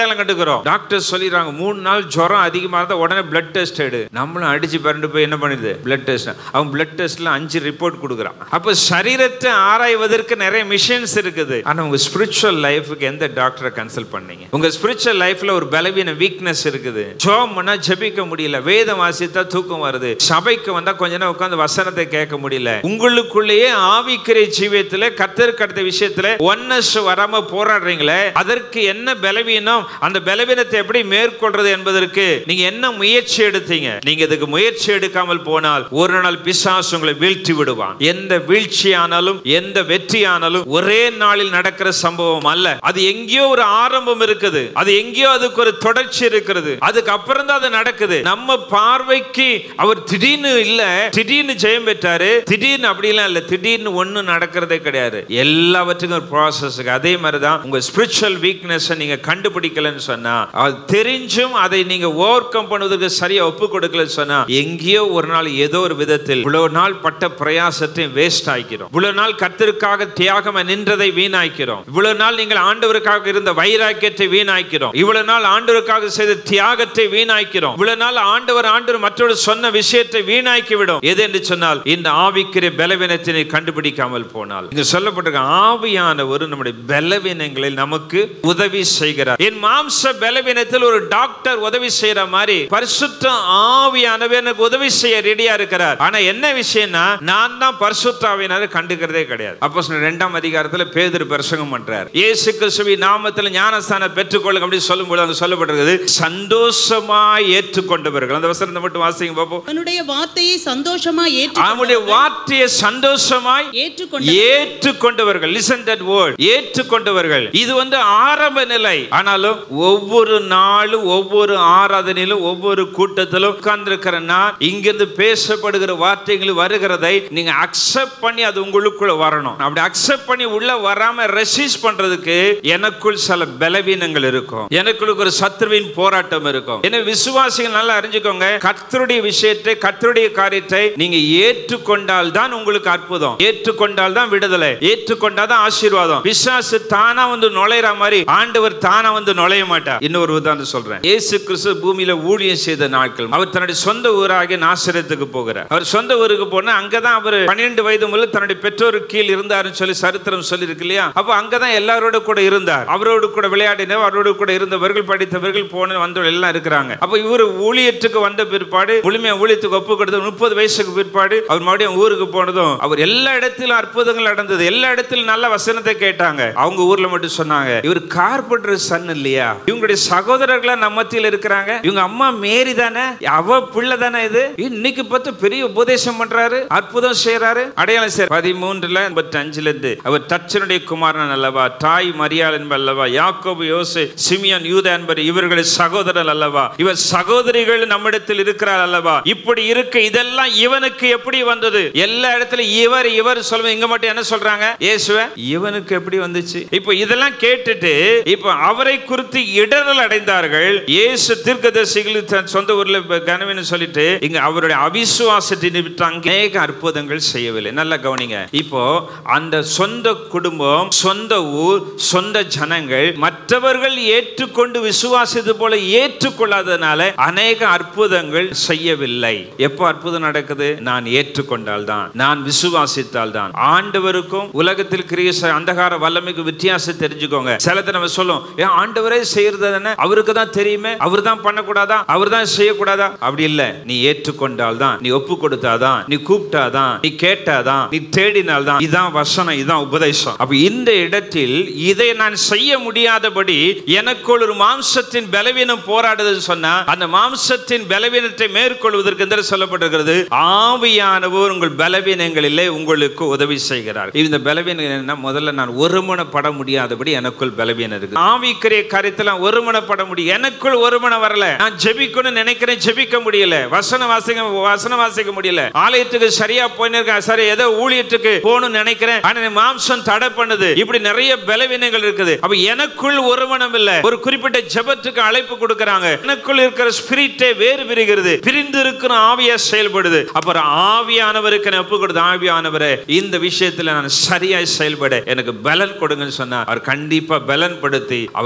அடையாளம் கண்டுக்கிறோம் டாக்டர் சொல்லிடுறாங்க மூணு நாள் ஜுரம் அதிகமாக இருந்தால் உடனே பிளட் டெஸ்ட் எடு நம்மளும் அடிச்சு பரண்டு போய் என்ன பண்ணுது பிளட் டெஸ்ட் அவன் பிளட் டெஸ்ட்ல அஞ்சு ரிப்போர்ட் கொடுக்குறான் அப்போ சரீரத்தை ஆராய்வதற்கு நிறைய மிஷின்ஸ் இருக்குது ஆனா உங்க ஸ்பிரிச்சுவல் லைஃபுக்கு எந்த டாக்டரை கன்சல்ட் பண்ணீங்க உங்க ஸ்பிரிச்சுவல் லைஃப்ல ஒரு பலவீன வீக்னஸ் இருக்குது ஜோம் பண்ணா ஜெபிக்க முடியல வேதம் வாசித்தா தூக்கம் வருது சபைக்கு வந்தா கொஞ்ச நேரம் உட்கார்ந்து வசனத்தை கேட்க முடியல உங்களுக்குள்ளேயே ஆவிக்கிற ஜீவியத்துல கத்தருக்கு அடுத்த விஷயத்துல ஒன்னஸ் வராம போராடுறீங்களே அதற்கு என்ன பலவீனம் அந்த பலவீனத்தை எப்படி மேற்கொள்றது என்பதற்கு நீங்க என்ன முயற்சி எடுத்தீங்க நீங்க இதுக்கு முயற்சி எடுக்காமல் போனால் ஒரு நாள் பிசாசு உங்களை வீழ்த்தி விடுவான் எந்த வீழ்ச்சியானாலும் எந்த வெற்றியானாலும் ஒரே நாளில் நடக்கிற சம்பவம் அல்ல அது எங்கேயோ ஒரு ஆரம்பம் இருக்குது அது எங்கேயோ அதுக்கு ஒரு தொடர்ச்சி இருக்கிறது அதுக்கு அப்புறம் தான் அது நடக்குது நம்ம பார்வைக்கு அவர் திடீர்னு இல்ல திடீர்னு ஜெயம் பெற்றாரு திடீர்னு அப்படிலாம் இல்ல திடீர்னு ஒண்ணும் நடக்கிறதே கிடையாது எல்லாவற்றுக்கும் ஒரு ப்ராசஸ் அதே மாதிரி தான் உங்க ஸ்பிரிச்சுவல் வீக்னஸ் நீங்க கண்டுபிடிக்கலன்னு சொன்னா அது தெரிஞ்சும் அதை நீங்க ஓவர் கம் பண்ணுவதற்கு சரியா ஒப்பு கொடுக்கலன்னு சொன்னா எங்கேயோ ஒரு நாள் ஏதோ ஒரு விதத்தில் இவ்வளவு நாள் பட்ட பிரயாசத்தையும் வேஸ்ட் ஆக்கிறோம் இவ்வளவு நாள் கர்த்தருக்காக தியாகமா நின்றதை வீணாக்கிறோம் இவ்வளவு நாள் நீங்கள் ஆண்டவருக்காக இருந்த வைராக்கியத்தை வீணாக்கிறோம் இவ்வளவு நாள் ஆண்டவருக்காக செய்த தியாகத்தை வீணாக்கிறோம் இவ்வளவு நாள் ஆண்டவர் ஆண்டவர் மற்றொரு சொன்ன விஷயத்தை வீணாக்கி விடும் எது என்று சொன்னால் இந்த ஆவிக்கிற பலவீனத்தினை கண்டுபிடிக்காமல் போனால் இங்க சொல்லப்பட்டிருக்க ஆவியானவர் நம்முடைய பலவீனங்களில் நமக்கு உதவி செய்கிறார் என் மாம்ச பலவீனத்தில் ஒரு டாக்டர் உதவி செய்யற மாதிரி பரிசுத்த ஆவியானவர் எனக்கு உதவி செய்ய ரெடியா இருக்கிறார் ஆனா என்ன விஷயம்னா நான் தான் பரிசுத்த ஆவியானவர் கண்டுக்கிறதே கிடையாது அப்போ ரெண்டாம் அதிகாரத்துல பேதர் பிரசங்கம் பண்றார் இயேசு கிறிஸ்துவின் நாமத்தில் ஞானஸ்தானம் பெற்றுக்கொள்ளுங்க அப்படி சொல்லும்போது அங்க சொல்லப்பட்டிருக்குது சந்தோஷமாய் ஏற்றுக்கொண்டவர்கள் அந்த வசனத்தை மட்டும் வாசிங்க பார்ப்போம் அவனுடைய வார்த்தையை சந்தோஷமா அவனுடைய ஏற்று வார்த்தையை சந்தோஷமாய் ஏற்றுக்கொண்ட ஏற்றுக்கொண்டவர்கள் லிசன் தட் வேர்ட் ஏற்றுக்கொண்டவர்கள் இது வந்து ஆரம்ப நிலை ஆனாலும் ஒவ்வொரு நாளும் ஒவ்வொரு ஆராதனையிலும் ஒவ்வொரு கூட்டத்திலும் உட்கார்ந்திருக்கிற நான் இங்கிருந்து பேசப்படுகிற வார்த்தைகள் வருகிறதை நீங்க அக்செப்ட் பண்ணி அது உங்களுக்குள்ள வரணும் அப்படி அக்செப்ட் பண்ணி உள்ள வராம ரெசிஸ்ட் பண்றதுக்கு எனக்குள் சில பலவீனங்கள் இருக்கும் எனக்குள்ள ஒரு சத்ருவின் போராட்டம் இருக்கும் எனவே விசுவாசிகள் நல்லா அறிஞ்சுக்கோங்க கர்த்தருடைய விஷயத்தை கர்த்தருடைய காரியத்தை நீங்க ஏற்றுக்கொண்டால் தான் உங்களுக்கு அற்புதம் ஏற்றுக்கொண்டால் தான் விடுதலை ஏற்றுக்கொண்டால் தான் ஆசீர்வாதம் பிசாசு தானா வந்து நுழையிற மாதிரி ஆண்டவர் தானா வந்து நுழைய மாட்டார் இன்னொரு உதாரணம் சொல்றேன் இயேசு கிறிஸ்து பூமியில ஊழியம் செய்த நாட்கள் அவர் தன்னுடைய சொந்த ஊராகிய நாசரத்துக்கு போகிறார் அவர் சொந்த ஊருக்கு போனா அங்கதான் அவர் பன்னிரண்டு வயது முதல் தன்னுடைய பெற்றோருக்கு கீழ் இருந்தாருன்னு சொல்லி சரித்திரம் சொல்லி இருக்கு இல்லையா அப்போ அங்கதான் எல்லாரோட கூட இருந்தார் அவரோடு கூட விளையாடினவர் அவரோடு கூட இருந்தவர்கள் படித்தவர்கள் போன வந்தவர்கள் எல்லாம் இருக்கிறாங்க அப்போ இவர் ஊழியத்துக்கு வந்த பிற்பாடு முழுமையா ஊழியத்துக்கு ஒப்பு கொடுத்து முப்பது வயசுக்கு பிற்பாடு அவர் மறுபடியும் ஊருக்கு போனதும் அவர் எல்லா இடத்திலும் அற்புதங்கள் நடந்தது எல்லா இடத்திலும் நல்ல வசனத்தை கேட்டாங்க அவங்க ஊர்ல மட்டும் சொன்னாங்க இவர் கார்பெண்டர் சன் இல்லையா இவங்களுடைய சகோதரர்களா நம்ம மத்தியில் இருக்கிறாங்க இவங்க அம்மா மேரி தானே அவ பிள்ளை தானே இது இன்னைக்கு பார்த்து பெரிய உபதேசம் பண்றாரு அற்புதம் செய்யறாரு அடையாளம் செய்ய பதிமூன்றுல எண்பத்தி அஞ்சுல இருந்து அவர் தச்சனுடைய குமாரன் அல்லவா தாய் மரியாள் என்ப அல்லவா யாக்கோபு யோசு சிமியான் யூதா என்பர் இவர்களுடைய சகோதரர் அல்லவா இவர் சகோதரிகள் நம்மிடத்தில் இருக்கிறார் அல்லவா இப்படி இருக்க இதெல்லாம் இவனுக்கு எப்படி வந்தது எல்லா இடத்துலயும் இவர் இவர் சொல்லுவோம் இங்க மட்டும் என்ன சொல்றாங்க இயேசுவ இவனுக்கு எப்படி வந்துச்சு இப்போ இதெல்லாம் கேட்டுட்டு இப்போ அவரை குறித்து இடரல் அடைந்தார்கள் இயேசு தீர்க்கதரிசிகள் தன் சொந்த ஊர்ல இப்ப கனவின்னு சொல்லிட்டு இங்க அவருடைய அவிசுவாசத்தை நிமித்தம் அங்கே அநேக அற்புதங்கள் செய்யவில்லை நல்லா கவனிங்க இப்போ அந்த சொந்த குடும்பம் சொந்த ஊர் சொந்த ஜனங்கள் மற்றவர்கள் ஏற்றுக்கொண்டு விசுவாசித்து போல ஏற்றுக்கொள்ளாததுனால அநேக அற்புதங்கள் செய்யவில்லை எப்போ அற்புதம் நடக்குது நான் ஏற்றுக்கொண்டால் தான் நான் விசுவாசித்தால் தான் ஆண்டவருக்கும் உலகத்தில் கிரிய அந்தகார வல்லமைக்கு வித்தியாசம் தெரிஞ்சுக்கோங்க சிலத்தை நம்ம சொல்லும் ஏன் ஆண்டவரே செய்யறது தானே அவருக்கு தான் தெரியுமே அவர் தான் பண்ணக்கூடாதா அவர் தான் செய்யக்கூடாதா அப்படி இல்ல நீ ஏற்றுக்கொண்டால் தான் நீ ஒப்பு கொடுத்தாதான் நீ கூப்பிட்டாதான் நீ கேட்டாதான் நீ தேடினால் தான் இதான் வசனம் இதான் உபதேசம் அப்ப இந்த இடத்தில் இதை நான் செய்ய முடியாதபடி எனக்குள் ஒரு மாம்சத்தின் பலவீனம் போராடுதுன்னு சொன்னா அந்த மாம்சத்தின் பலவீனத்தை மேற்கொள்வதற்கு என்று சொல்லப்பட்டிருக்கிறது ஆவியானவர் உங்கள் பலவீனங்களிலே உங்களுக்கு உதவி செய்கிறார் இந்த பலவீனம் என்ன முதல்ல நான் ஒருமனப்பட முடியாதபடி எனக்குள் பலவீனம் இருக்கு ஆவிக்கிரிய காரியத்தில் ஒருமனப்பட முடியும் எனக்குள் ஒருமனம் வரல நான் ஜெபிக்கணும்னு நினைக்கிறேன் ஜெபிக்க முடியல வசன வாசிக்க வசன வாசிக்க முடியல ஆலயத்துக்கு சரியா போயிருக்கேன் சரி ஏதோ ஊழியத்துக்கு போகணும்னு நினைக்கிறேன் ஆனா என் மாம்சம் தடை பண்ணுது இப்படி நிறைய பலவீனங்கள் இருக்குது அப்ப எனக்குள் ஒருமனம் இல்ல ஒரு குறிப்பிட்ட ஜெபத்துக்கு அழைப்பு கொடுக்கறாங்க எனக்குள் இருக்கிற ஸ்பிரிட்டே வேறு பிரிகிறது பிரிந்து இருக்கிற ஆவியா செயல்படுது அப்புறம் ஆவியானவருக்கு நான் ஒப்பு கொடுத்து ஆவியானவரே இந்த விஷயத்துல நான் சரியாய் செயல்பட எனக்கு பலன் கொடுங்கன்னு சொன்னா அவர் கண்டிப்பா பலன் படுத்தி அவர் சரியா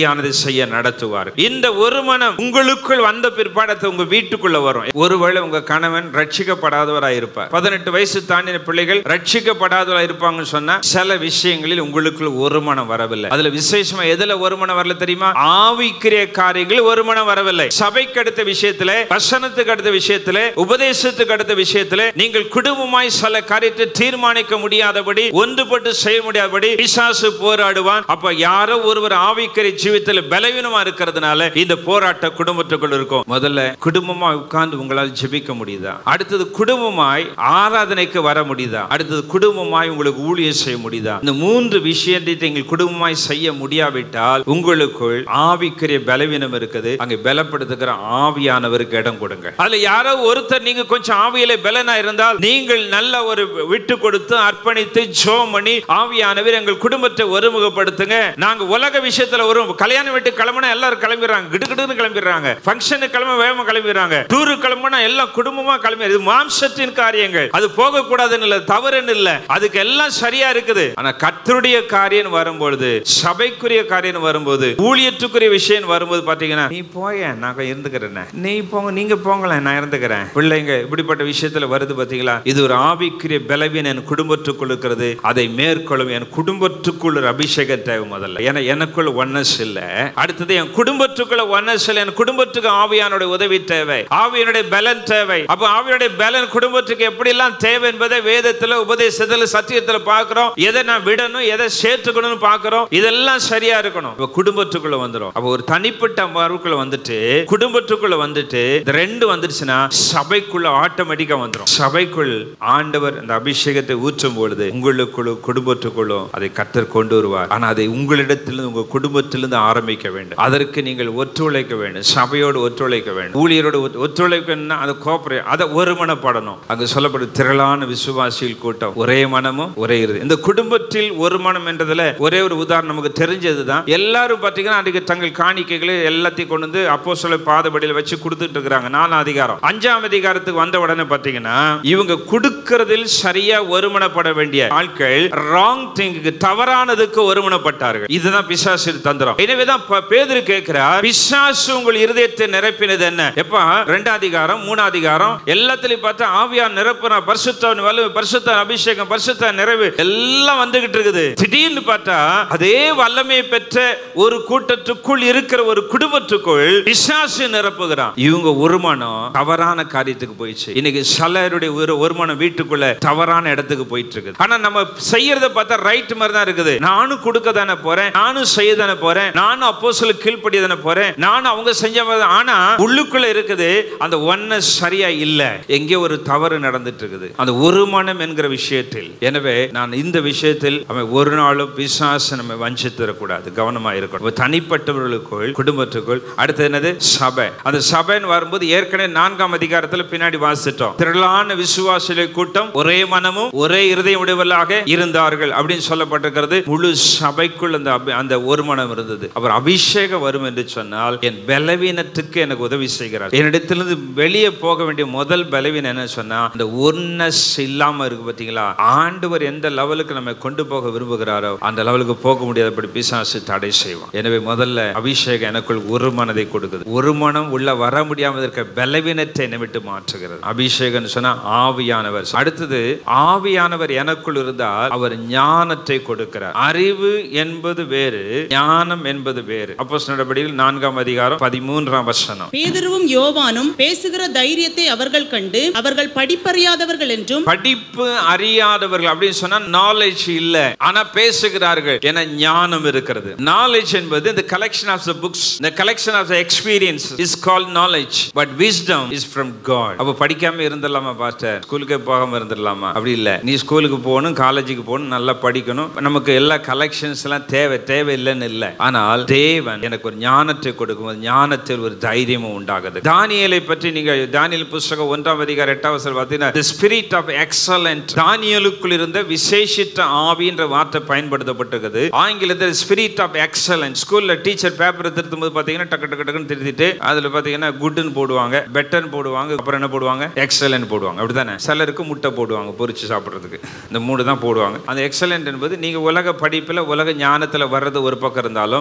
சரியானதை செய்ய நடத்துவார் இந்த ஒரு மனம் உங்களுக்குள் வந்த பிற்பாடு அது உங்க வீட்டுக்குள்ள வரும் ஒருவேளை உங்க கணவன் ரட்சிக்கப்படாதவராய் இருப்பார் பதினெட்டு வயசு தாண்டின பிள்ளைகள் ரட்சிக்கப்படாதவரா இருப்பாங்கன்னு சொன்னா சில விஷயங்களில் உங்களுக்குள் ஒரு மனம் வரவில்லை அதுல விசேஷமா எதுல ஒரு மனம் வரல தெரியுமா ஆவிக்கிரிய காரியங்கள் ஒரு மனம் வரவில்லை சபைக்கு அடுத்த விஷயத்துல வசனத்துக்கு அடுத்த விஷயத்துல உபதேசத்துக்கு அடுத்த விஷயத்துல நீங்கள் குடும்பமாய் சில காரியத்தை தீர்மானிக்க முடியாதபடி ஒன்றுபட்டு செய்ய முடியாதபடி பிசாசு போராடுவான் அப்ப யாரோ ஒருவர் ஆவிக்கிற ஜீவித்துல பலவீனமா இருக்கிறதுனால இந்த போராட்ட குடும்பத்துக்குள் இருக்கும் முதல்ல குடும்பமா உட்கார்ந்து உங்களால் ஜெபிக்க முடியுதா அடுத்தது குடும்பமாய் ஆராதனைக்கு வர முடியுதா அடுத்தது குடும்பமாய் உங்களுக்கு ஊழியம் செய்ய முடியுதா இந்த மூன்று விஷயத்தை நீங்கள் குடும்பமாய் செய்ய முடியாவிட்டால் உங்களுக்குள் ஆவிக்குரிய பலவீனம் இருக்குது அங்க பலப்படுத்துகிற ஆவியானவருக்கு இடம் கொடுங்க அதுல யாரோ ஒருத்தர் நீங்க கொஞ்சம் ஆவியில பலனா இருந்தால் நீங்கள் நல்ல ஒரு விட்டு கொடுத்து அர்ப்பணித்து ஜோம் பண்ணி ஆவியானவர் எங்கள் குடும்பத்தை ஒருமுகப்படுத்துங்க நாங்க உலக விஷயத்துல ஒரு கல்யாண வீட்டு கிளம்புனா எல்லாரும் கிளம்பிடுறாங்க கிடுகிடுன்னு கிளம்பிடுறாங்க ஃபங்க்ஷனுக்கு கிளம்ப வேகமா கிளம்பிடுறாங்க டூரு கிளம்புனா எல்லாம் குடும்பமா கிளம்பி இது மாம்சத்தின் காரியங்கள் அது போக கூடாதுன்னு இல்ல தவறுன்னு இல்ல அதுக்கு எல்லாம் சரியா இருக்குது ஆனா கர்த்தருடைய காரியம் வரும்பொழுது சபைக்குரிய காரியம் வரும்போது ஊழியத்துக்குரிய விஷயம் வரும்போது பாத்தீங்கன்னா நீ போய நான் இருந்துக்கிறேன் நீ போங்க நீங்க போங்களேன் நான் இருந்துக்கிறேன் பிள்ளைங்க இப்படிப்பட்ட விஷயத்துல வருது பாத்தீங்களா இது ஒரு ஆவிக்குரிய பலவீனம் என் குடும்பத்துக்குள் இருக்கிறது அதை மேற்கொள்ளும் என் குடும்பத்துக்குள் ஒரு அபிஷேகம் தேவை முதல்ல ஏன்னா எனக்குள்ள ஒன்னஸ் இல்ல அடுத்தது என் குடும்பத்துக்குள்ள ஒன்னஸ் இல்ல என் குடும்பத்துக்கு ஆவியானுடைய உதவி தேவை ஆவியனுடைய பலன் தேவை அப்ப ஆவியனுடைய பலன் குடும்பத்துக்கு எப்படி எல்லாம் தேவை என்பதை வேதத்துல உபதேசத்துல சத்தியத்துல பார்க்கிறோம் எதை நான் விடணும் எதை சேர்த்துக்கணும்னு பார்க்கிறோம் இதெல்லாம் சரியா இருக்கணும் இப்ப குடும்பத்துக்குள்ள வந்துரும் அப்ப ஒரு தனிப்பட்ட மறுக்குள்ள வந்துட்டு குடும்பத்துக்குள்ள வந்துட்டு இந்த ரெண்டு வந்துருச்சுன்னா சபைக்குள்ள ஆட்டோமேட்டிக்கா வந்துரும் சபைக்குள் ஆண்டவர் அந்த அபிஷேகத்தை ஊற்றும் பொழுது உங்களுக்குள்ள குடும்பத்துக்குள்ளும் அதை கத்தர் கொண்டு வருவார் ஆனா அதை உங்களிடத்திலிருந்து உங்க குடும்பத்திலிருந்து ஆரம்பிக்க வேண்டும் அதற்கு நீங்கள் ஒத்துழைக்க வேண்டும் சபையோடு ஒத்துழைக்க வேண்டும் ஊழியரோடு ஒத்து- ஒத்துழைக்கணும்னா அதை கோப்பரே அதை ஒருமனப்படணும் அங்கு சொல்லப்படும் திரளான விசுவாசிகள் கூட்டம் ஒரே மனமும் ஒரே இறுதி இந்த குடும்பத்தில் ஒரு மனம் என்றதுல ஒரே ஒரு உதாரணம் நமக்கு தெரிஞ்சதுதான் எல்லாரும் பார்த்தீங்கன்னா அன்றைக்கு தங்கள் காணிக்கைகளை எல்லாத்தையும் கொண்டு வந்து அப்போ சொல்ல பாதபடியில் வச்சு கொடுத்துட்டு இருக்கிறாங்க நாலாம் அதிகாரம் அஞ்சாம் அதிகாரத்துக்கு வந்த உடனே பார்த்தீங்கன்னா இவங்க கொடுக்கறதில் சரியா ஒருமனப்பட வேண்டிய ஆட்கள் ராங் திங்குக்கு தவறானதுக்கு ஒருமனப்பட்டார்கள் இதுதான் பிசாசு தந்திரம் எனவேதான் ப- பேதுரு கேட்கிறார் பிசாசு உங்கள் இருதயத்தை நிரப்பினது என்ன எப்ப ரெண்டாம் அதிகாரம் மூணாம் அதிகாரம் எல்லாத்துலயும் பார்த்தா ஆவியார் நிரப்புனா பரிசுத்தவன் வல்லமை பரிசுத்த அபிஷேகம் பரிசுத்த நிறைவு எல்லாம் வந்துகிட்டு இருக்குது திடீர்னு பார்த்தா அதே வல்லமை பெற்ற ஒரு கூட்டத்துக்குள் இருக்கிற ஒரு குடும்பத்துக்குள் பிசாசு நிரப்புகிறான் இவங்க ஒருமனம் தவறான காரியத்துக்கு போயிடுச்சு இன்னைக்கு சிலருடைய ஒரு ஒருமனம் வீட்டுக்குள்ள தவறான இடத்துக்கு போயிட்டு இருக்குது ஆனா நம்ம செய்யறத பார்த்தா ரைட் மாதிரி தான் இருக்குது நானும் கொடுக்க தானே போறேன் நானும் செய்ய தானே போறேன் நானும் அப்போ சொல்ல கீழ்ப்படிய தானே போறேன் நானும் அவங்க செஞ்ச மாதிரி தான். ஆனா உள்ளுக்குள்ள இருக்குது அந்த ஒன்ன சரியா இல்ல எங்கே ஒரு தவறு நடந்துட்டு இருக்குது அந்த ஒரு மனம் என்கிற விஷயத்தில் எனவே நான் இந்த விஷயத்தில் அவன் ஒரு நாளும் பிசாசு நம்ம வஞ்சித்திடக்கூடாது கவனமா இருக்கணும் இப்ப தனிப்பட்டவர்களுக்குள் குடும்பத்துக்குள் அடுத்தது என்னது சபை அந்த சபைன்னு வரும்போது ஏற்கனவே நான்காம் அதிகாரத்துல பின்னாடி வாசிட்டோம் திரளான விசுவாசிகளை கூட்டம் ஒரே மனமும் ஒரே இருதயம் உடையவர்களாக இருந்தார்கள் அப்படின்னு சொல்லப்பட்டிருக்கிறது முழு சபைக்குள் அந்த அபி- அந்த ஒரு மனம் இருந்தது அவர் அபிஷேகம் வரும் என்று சொன்னால் என் பலவீனத்துக்கு எனக்கு உதவி செய்கிறார் என்னிடத்திலிருந்து வெளியே போக வேண்டிய முதல் பலவீனம் என்ன சொன்னா அந்த ஒன்னஸ் இல்லாம இருக்கு பாத்தீங்களா ஆண்டவர் எந்த லெவலுக்கு நம்ம கொண்டு போக விரும்புகிறாரோ அந்த லெவலுக்கு போக முடியாதபடி பிசாசு தடை செய்வான் எனவே முதல்ல அபிஷேகம் எனக்குள் ஒரு மனதை கொடுக்குது ஒரு மனம் உள்ள வர முடியாமல் இருக்க பலவீனத்தை என்னை விட்டு மாற்றுகிறது அபிஷேகம் சொன்னா ஆவியானவர் அடுத்தது ஆவியானவர் எனக்குள் இருந்தால் அவர் ஞானத்தை கொடுக்கிறார் அறிவு என்பது வேறு ஞானம் என்பது வேறு அப்போ நடபடியில் நான்காம் அதிகாரம் பதிமூன்றாம் வசனம் பேதுருவும் யோவானும் பேசுகிற தைரியத்தை அவர்கள் கண்டு அவர்கள் படிப்பறியாதவர்கள் என்றும் படிப்பு அறியாதவர்கள் அப்படின்னு சொன்னா நாலேஜ் இல்ல ஆனா பேசுகிறார்கள் என ஞானம் இருக்கிறது நாலேஜ் என்பது இந்த கலெக்ஷன் ஆஃப் த புக்ஸ் இந்த collection of the experience is call knowledge but wisdom is from God அப்ப படிக்காம இருந்துடலாமா பாஸ்டர் ஸ்கூலுக்கு போகாம இருந்துடலாமா அப்படி இல்ல நீ ஸ்கூலுக்கு போகணும் காலேஜுக்கு போகணும் நல்லா படிக்கணும் நமக்கு எல்லா கலெக்ஷன்ஸ் எல்லாம் தேவை தேவை இல்லைன்னு இல்லை ஆனால் தேவன் எனக்கு ஒரு ஞானத்தை கொடுக்கும் ஞானத்தில் ஒரு தைரியமும் உண்டாகுது தானியலை பற்றி நீங்க தானியல் புஸ்தகம் ஒன்றாம் அதிகாரம் எட்டாம் வசனம் பார்த்தீங்கன்னா the spirit of excellent தானியலுக்குள் இருந்த விசேஷித்த ஆவின்ற வார்த்தை பயன்படுத்தப்பட்டிருக்குது ஆங்கிலத்தில் ஸ்பிரிட் ஆஃப் எக்ஸலன்ட் ஸ்கூல்ல டீச்சர் பேப்பர் திருத்தும் போது பார்த்தீங்கன்னா டக்கு டக்கு டக்குன்னு திருத்திட்டு அதுல பார்த்தீங்கன்னா குட்னு போடுவாங்க பெட்டர்னு போடுவாங்க அப்புறம் என்ன போடுவாங்க எக்ஸலன்ட் போடுவாங்க அப்படிதானே சிலருக்கு முட்டை போடுவாங்க பொரிச்சு சாப்பிட்றதுக்கு இந்த மூணு தான் போடுவாங்க அந்த எக்ஸலன்ட் என்பது நீங்க உலக படிப்புல உலக ஞானத்துல வர்றது ஒரு பக்கம் இருந்தாலும்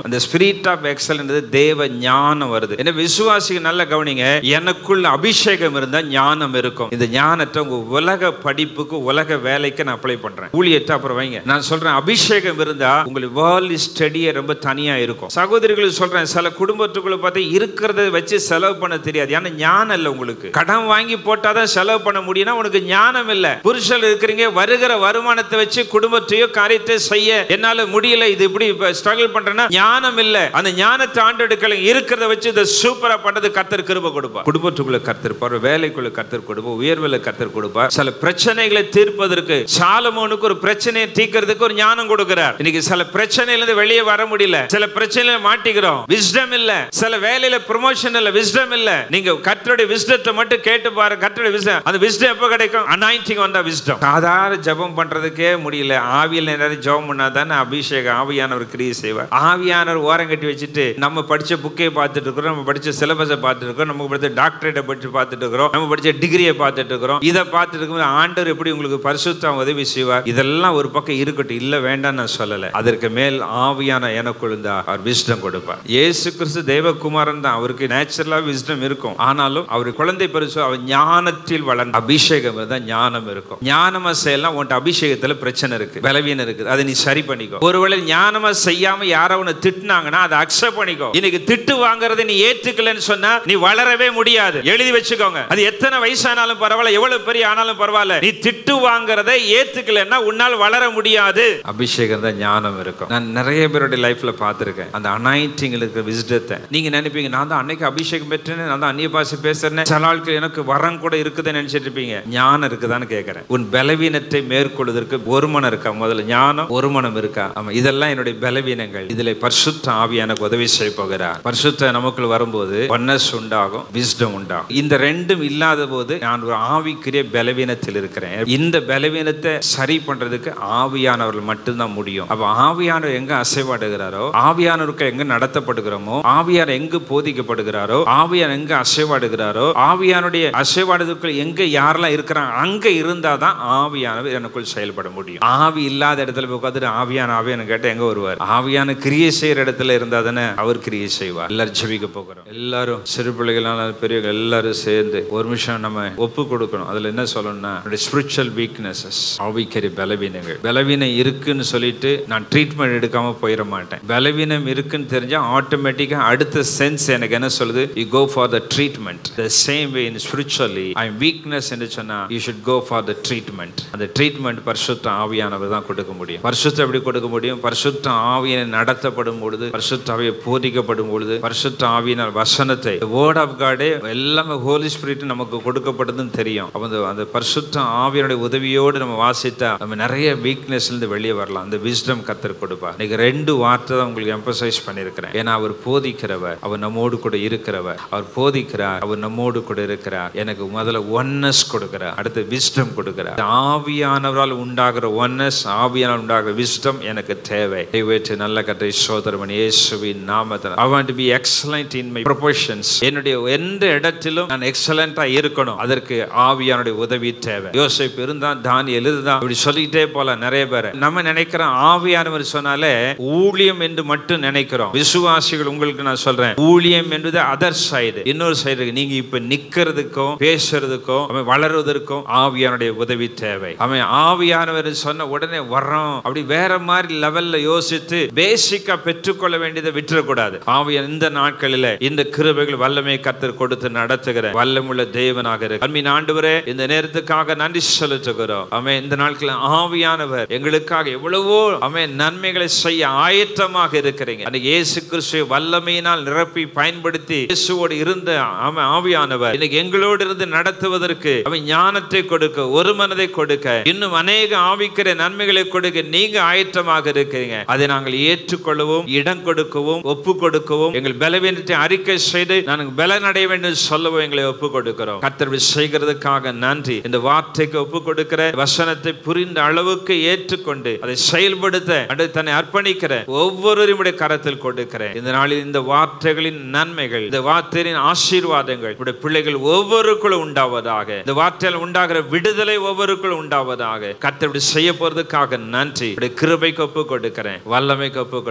அந்த ஸ்பிரிட் ஆஃப் எக்ஸல்ன்றது தேவ ஞானம் வருது என்ன விசுவாசிக்கு நல்ல கவனிங்க எனக்குள்ள அபிஷேகம் இருந்தா ஞானம் இருக்கும் இந்த ஞானத்தை உங்க உலக படிப்புக்கு உலக வேலைக்கு நான் அப்ளை பண்றேன் ஊழியத்தை அப்புறம் வைங்க நான் சொல்றேன் அபிஷேகம் இருந்தா உங்களுக்கு வேர்ல்ட் ஸ்டடியே ரொம்ப தனியா இருக்கும் சகோதரிகள் சொல்றேன் சில குடும்பத்துக்குள்ள பார்த்து இருக்கிறத வச்சு செலவு பண்ண தெரியாது ஏன்னா ஞானம் இல்லை உங்களுக்கு கடன் வாங்கி போட்டாதான் செலவு பண்ண முடியும்னா உனக்கு ஞானம் இல்லை புருஷன் இருக்கிறீங்க வருகிற வருமானத்தை வச்சு குடும்பத்தையோ காரியத்தை செய்ய என்னால முடியல இது இப்படி ஸ்ட்ரகிள் பண்றேன்னா ஞானம் இல்லை அந்த ஞானத்தை ஆண்டெடுக்கல இருக்கிறத வச்சு இதை சூப்பரா பண்றது கர்த்தர் கிருப கொடுப்பா குடும்பத்துக்குள்ள கர்த்தர் வேலைக்குள்ள கர்த்தர் கொடுப்பா உயர்வில் கர்த்தர் கொடுப்பா சில பிரச்சனைகளை தீர்ப்பதற்கு சாலமோனுக்கு ஒரு பிரச்சனையை தீர்க்கிறதுக்கு ஒரு ஞானம் கொடுக்கிறார் இன்னைக்கு சில பிரச்சனையில இருந்து வெளியே வர முடியல சில பிரச்சனையில மாட்டிக்கிறோம் விஸ்டம் இல்ல சில வேலையில ப்ரொமோஷன் இல்ல விஸ்டம் இல்ல நீங்க கர்த்தருடைய விஸ்டத்தை மட்டும் கேட்டு பாருங்க கர்த்தருடைய விஸ்டம் அந்த விஸ்டம் எப்ப கிடைக்கும் அனாயிண்டிங் வந்தா விஸ்டம் சாதாரண ஜெபம் பண்றதுக்கே முடியல ஆவியில் நேரம் ஜெபம் பண்ணா தானே அபிஷேகம் ஆவியானவர் கிரியை செய்வார் ஆவியானவர் ஓரம் கட்டி வச்சுட்டு நம்ம படிச்ச புக்கை பார்த்துட்டு இருக்கிறோம் நம்ம படிச்ச சிலபஸை பார்த்துட்டு இருக்கிறோம் நம்ம படிச்ச டாக்டரேட்டை படிச்சு பார்த்துட்டு இருக்கிறோம் நம்ம படிச்ச டிகிரியை பார்த்துட்டு இருக்கிறோம் இதை பார்த்துட்டு இருக்கும்போது ஆண்டவர் எப்படி உங்களுக்கு பரிசுத்தம் உதவி செய்வார் இதெல்லாம் ஒரு பக்கம் இருக்கட்டும் இல்ல வேண்டாம் நான் சொல்லல அதற்கு மேல் ஆவியான எனக்குள் இருந்தா அவர் விஸ்டம் கொடுப்பார் இயேசு கிறிஸ்து தேவகுமாரன் தான் அவருக்கு நேச்சுரலா விஸ்டம் இருக்கும் ஆனாலும் அவர் குழந்தை பரிசு அவர் ஞானத்தில் வளர்ந்த அபிஷேகம் இருந்தா ஞானம் இருக்கும் ஞானமா செய்யலாம் உன்ட்ட அபிஷேகத்துல பிரச்சனை இருக்கு பலவீனம் இருக்குது அதை நீ சரி பண்ணிக்கோ ஒருவேளை ஞானமா செய்யாம யாரோ உன்னை திட்டுனாங்கன்னா அதை அக்செப்ட் பண்ணிக்கோ இன்னைக்கு திட்டு வாங்குறதை நீ ஏற்றுக்கலன்னு சொன்னா நீ வளரவே முடியாது எழுதி வச்சுக்கோங்க அது எத்தனை வயசானாலும் பரவாயில்ல எவ்வளவு பெரிய ஆனாலும் பரவாயில்ல நீ திட்டு வாங்குறதை ஏத்துக்கலன்னா உன்னால் வளர முடியாது அபிஷேகம் தான் ஞானம் இருக்கும் நான் நிறைய பேருடைய லைஃப்ல பார்த்திருக்கேன் அந்த அனாயிட்டிங் இருக்கிற விசிட்டத்தை நீங்க நினைப்பீங்க நான் தான் அன்னைக்கு அபிஷேகம் பெற்றேன் நான் தான் அந்நிய பாஷை பேசுறேன் சில ஆட்கள் எனக்கு வரம் கூட இருக்குதுன்னு நினைச்சிட்டு இருப்பீங்க ஞானம் இருக்குதான்னு கேட்கறேன் உன் பலவீனத்தை மேற்கொள்வதற்கு ஒரு மனம் இருக்கா முதல்ல ஞானம் ஒரு மனம் இருக்கா ஆமா இதெல்லாம் என்னுடைய பலவீனங்கள் இதுல பரிசுத்த ஆவி எனக்கு உதவி செய்ய போகிறார் பரிசுத்த நமக்குள் வரும்போது ஒன்னஸ் உண்டாகும் விஸ்டம் உண்டாகும் இந்த ரெண்டும் இல்லாத போது நான் ஒரு ஆவிக்குரிய பலவீனத்தில் இருக்கிறேன் இந்த பலவீனத்தை சரி பண்றதுக்கு ஆவியானவர்கள் மட்டும்தான் முடியும் அப்ப ஆவியானவர் எங்க அசைவாடுகிறாரோ ஆவியானவருக்கு எங்க நடத்தப்படுகிறோமோ ஆவியார் எங்கு போதிக்கப்படுகிறாரோ ஆவியார் எங்க அசைவாடுகிறாரோ ஆவியானுடைய அசைவாடுதலுக்குள் எங்க யாரெல்லாம் இருக்கிறாங்க அங்க இருந்தாதான் ஆவியானவர் எனக்குள் செயல்பட முடியும் ஆவி இல்லாத இடத்துல போய் உட்காந்துட்டு ஆவியான ஆவியான கேட்ட எங்க வருவார் ஆவியான கிரியை செய்யற இடத்துல இருந்தா தானே அவர் கிரியை செய்வார் எல்லாரும் ஜெபிக்க போகிறோம் எல்லாரும் சிறு பிள்ளைகளான பெரியவங்க எல்லாரும் சேர்ந்து ஒரு நிமிஷம் நம்ம ஒப்பு கொடுக்கணும் அதுல என்ன சொல்லணும்னா ஸ்பிரிச்சுவல் வீக்னஸஸ் ஆவிக்கரி பலவீனங்கள் பலவீனம் இருக்குன்னு சொல்லிட்டு நான் ட்ரீட்மெண்ட் எடுக்காம போயிட மாட்டேன் பலவீனம் இருக்குன்னு தெரிஞ்சா ஆட்டோமேட்டிக்கா அடுத்த சென்ஸ் எனக்கு என்ன சொல்லுது you go for the treatment the same way in spiritually I weakness என்று சொன்னா you should go for the treatment அந்த ட்ரீட்மெண்ட் பரிசுத்த ஆவியானவர் தான் கொடுக்க முடியும் பரிசுத்த எப்படி கொடுக்க முடியும் பரிசுத்த ஆவியனை நடத்தப்படும் பொழுது பரிசுத்த ஆவியை போதிக்கப்படும் பொழுது பரிசுத்த ஆவியினால் வசனத்தை வேர்ட் ஆஃப் காடே எல்லாமே ஹோலி ஸ்பிரிட் நமக்கு கொடுக்கப்படுதுன்னு தெரியும் அப்ப அந்த அந்த பரிசுத்த ஆவியனுடைய உதவியோடு நம்ம வாசித்தா நம்ம நிறைய வீக்னஸ்ல இருந்து வெளியே வரலாம் அந்த விஸ்டம் கத்தர் கொடுப்பார் இன்னைக்கு ரெண்டு வார்த்தை தான் உங்களுக்கு எம்பசைஸ் பண்ணியிருக்கிறேன் ஏன்னா அவர் போதிக்கிறவர் அவர் நம்மோடு கூட இருக்கிறவர் அவர் போதிக்கிறார் அவர் நம்மோடு கூட இருக்கிறார் எனக்கு முதல்ல ஒன்னஸ் கொடுக்கிறார் அடுத்து விஸ்டம் கொடுக்கிறார் ஆவியானவரால் உண்டாகிற ஒன்னஸ் ஆவியானால் உண்டாகிற விஸ்டம் எனக்கு தேவை தயவுற்று நல்ல கட்டை சோதரமன் இயேசுவின் நாமத்தில் I want to be excellent in my proportions என்னுடைய எந்த இடத்திலும் நான் எக்ஸலண்டா இருக்கணும் அதற்கு ஆவியானுடைய உதவி தேவை யோசிப்பு இருந்தான் தானியல் இருந்தான் இப்படி சொல்லிட்டே போலாம் நிறைய பேர் நம்ம நினைக்கிறோம் ஆவியானவர் சொன்னாலே ஊழியம் என்று மட்டும் நினைக்கிறோம் விசுவாசிகள் உங்களுக்கு நான் சொல்றேன் ஊழியம் என்பது அதர் சைடு இன்னொரு சைடு நீங்க இப்ப நிக்கிறதுக்கும் பேசுறதுக்கும் அவன் வளருவதற்கும் ஆவியானுடைய உதவி தேவை அவன் ஆவியானவர் சொன்ன உடனே வர்றோம் அப்படி வேற மாதிரி லெவல்ல யோசித்து பேசிக்கா பெற்றுக்கொள்ள வேண்டியதை விட்டுறக்கூடாது ஆவியான் இந்த நாட்களில இந்த கிருபைகள் வல்லமை கத்தர் கொடுத்து நடத்துகிற வல்லமுள்ள தேவனாக இருக்கு அன்பின் ஆண்டவரே இந்த நேரத்துக்காக நன்றி செலுத்துகிறோம் அவன் இந்த நாட்களில் ஆவியானவர் எங்களுக்காக எவ்வளவோ அவன் நன்மைகளை செய்ய ஆயத்தமாக இருக்கிறீங்க அன்னைக்கு இயேசு கிறிஸ்துவை வல்லமையினால் நிரப்பி பயன்படுத்தி இயேசுவோடு இருந்த அவன் ஆவியானவர் இன்னைக்கு எங்களோடு இருந்து நடத்துவதற்கு அவன் ஞானத்தை கொடுக்க ஒரு மனதை கொடுக்க இன்னும் அநேக ஆவிக்கிற நன்மைகளை கொடுக்க நீங்க ஆயத்தமாக இருக்கிறீங்க அதை நாங்கள் ஏற்றுக்கொள்ளவும் இடம் கொடுக்கவும் ஒப்பு கொடுக்கவும் எங்கள் பலவீனத்தை அறிக்கை செய்து நாங்கள் பலன் அடைய வேண்டும் சொல்லவும் எங்களை ஒப்பு கொடுக்கிறோம் கத்தர் செய்கிறதுக்காக நன்றி இந்த வார்த்தைக்கு ஒப்பு கொடுக்கிற வசனத்தை புரிந்த அளவுக்கு ஏற்றுக்கொண்டு அதை செயல்படுத்த அடுத்து தன்னை அர்ப்பணிக்கிற ஒவ்வொருவருடைய கரத்தில் கொடுக்கிறேன் இந்த நாளில் இந்த வார்த்தைகளின் நன்மைகள் இந்த வார்த்தையின் ஆசீர்வாதங்கள் உடைய பிள்ளைகள் ஒவ்வொருக்குள்ளும் உண்டாவதாக இந்த வார்த்தையில் உண்டாகிற விடுதலை ஒவ்வொருக்குள்ளும் உண்டாவதாக கத்தர் இப்படி செய்ய போறதுக்காக நன்றி இப்படி கிருபைக்கு ஒப்பு கொடுக்கிறேன் வல்லமைக்கு ஒப்பு கொடுக்கிறேன் இப்படி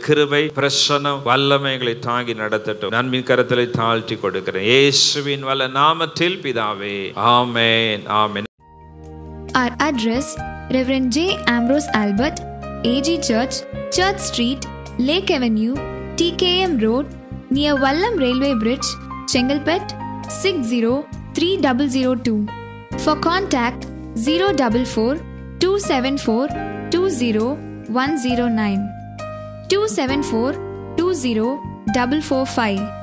கிருபை பிரசனம் வல்லமை எங்களை தாங்கி நடத்தட்டும் நன்மின் கரத்திலே தாழ்த்தி கொடுக்கிறேன் இயேசுவின் வல்ல நாமத்தில் பிதாவே ஆமென் ஆமென் Our address Reverend J. Ambrose Albert, AG Church, Church Street, Lake Avenue, TKM Road, near Wallam Railway Bridge, Chengalpet, 60302. For contact 044 274 20109 274 20445.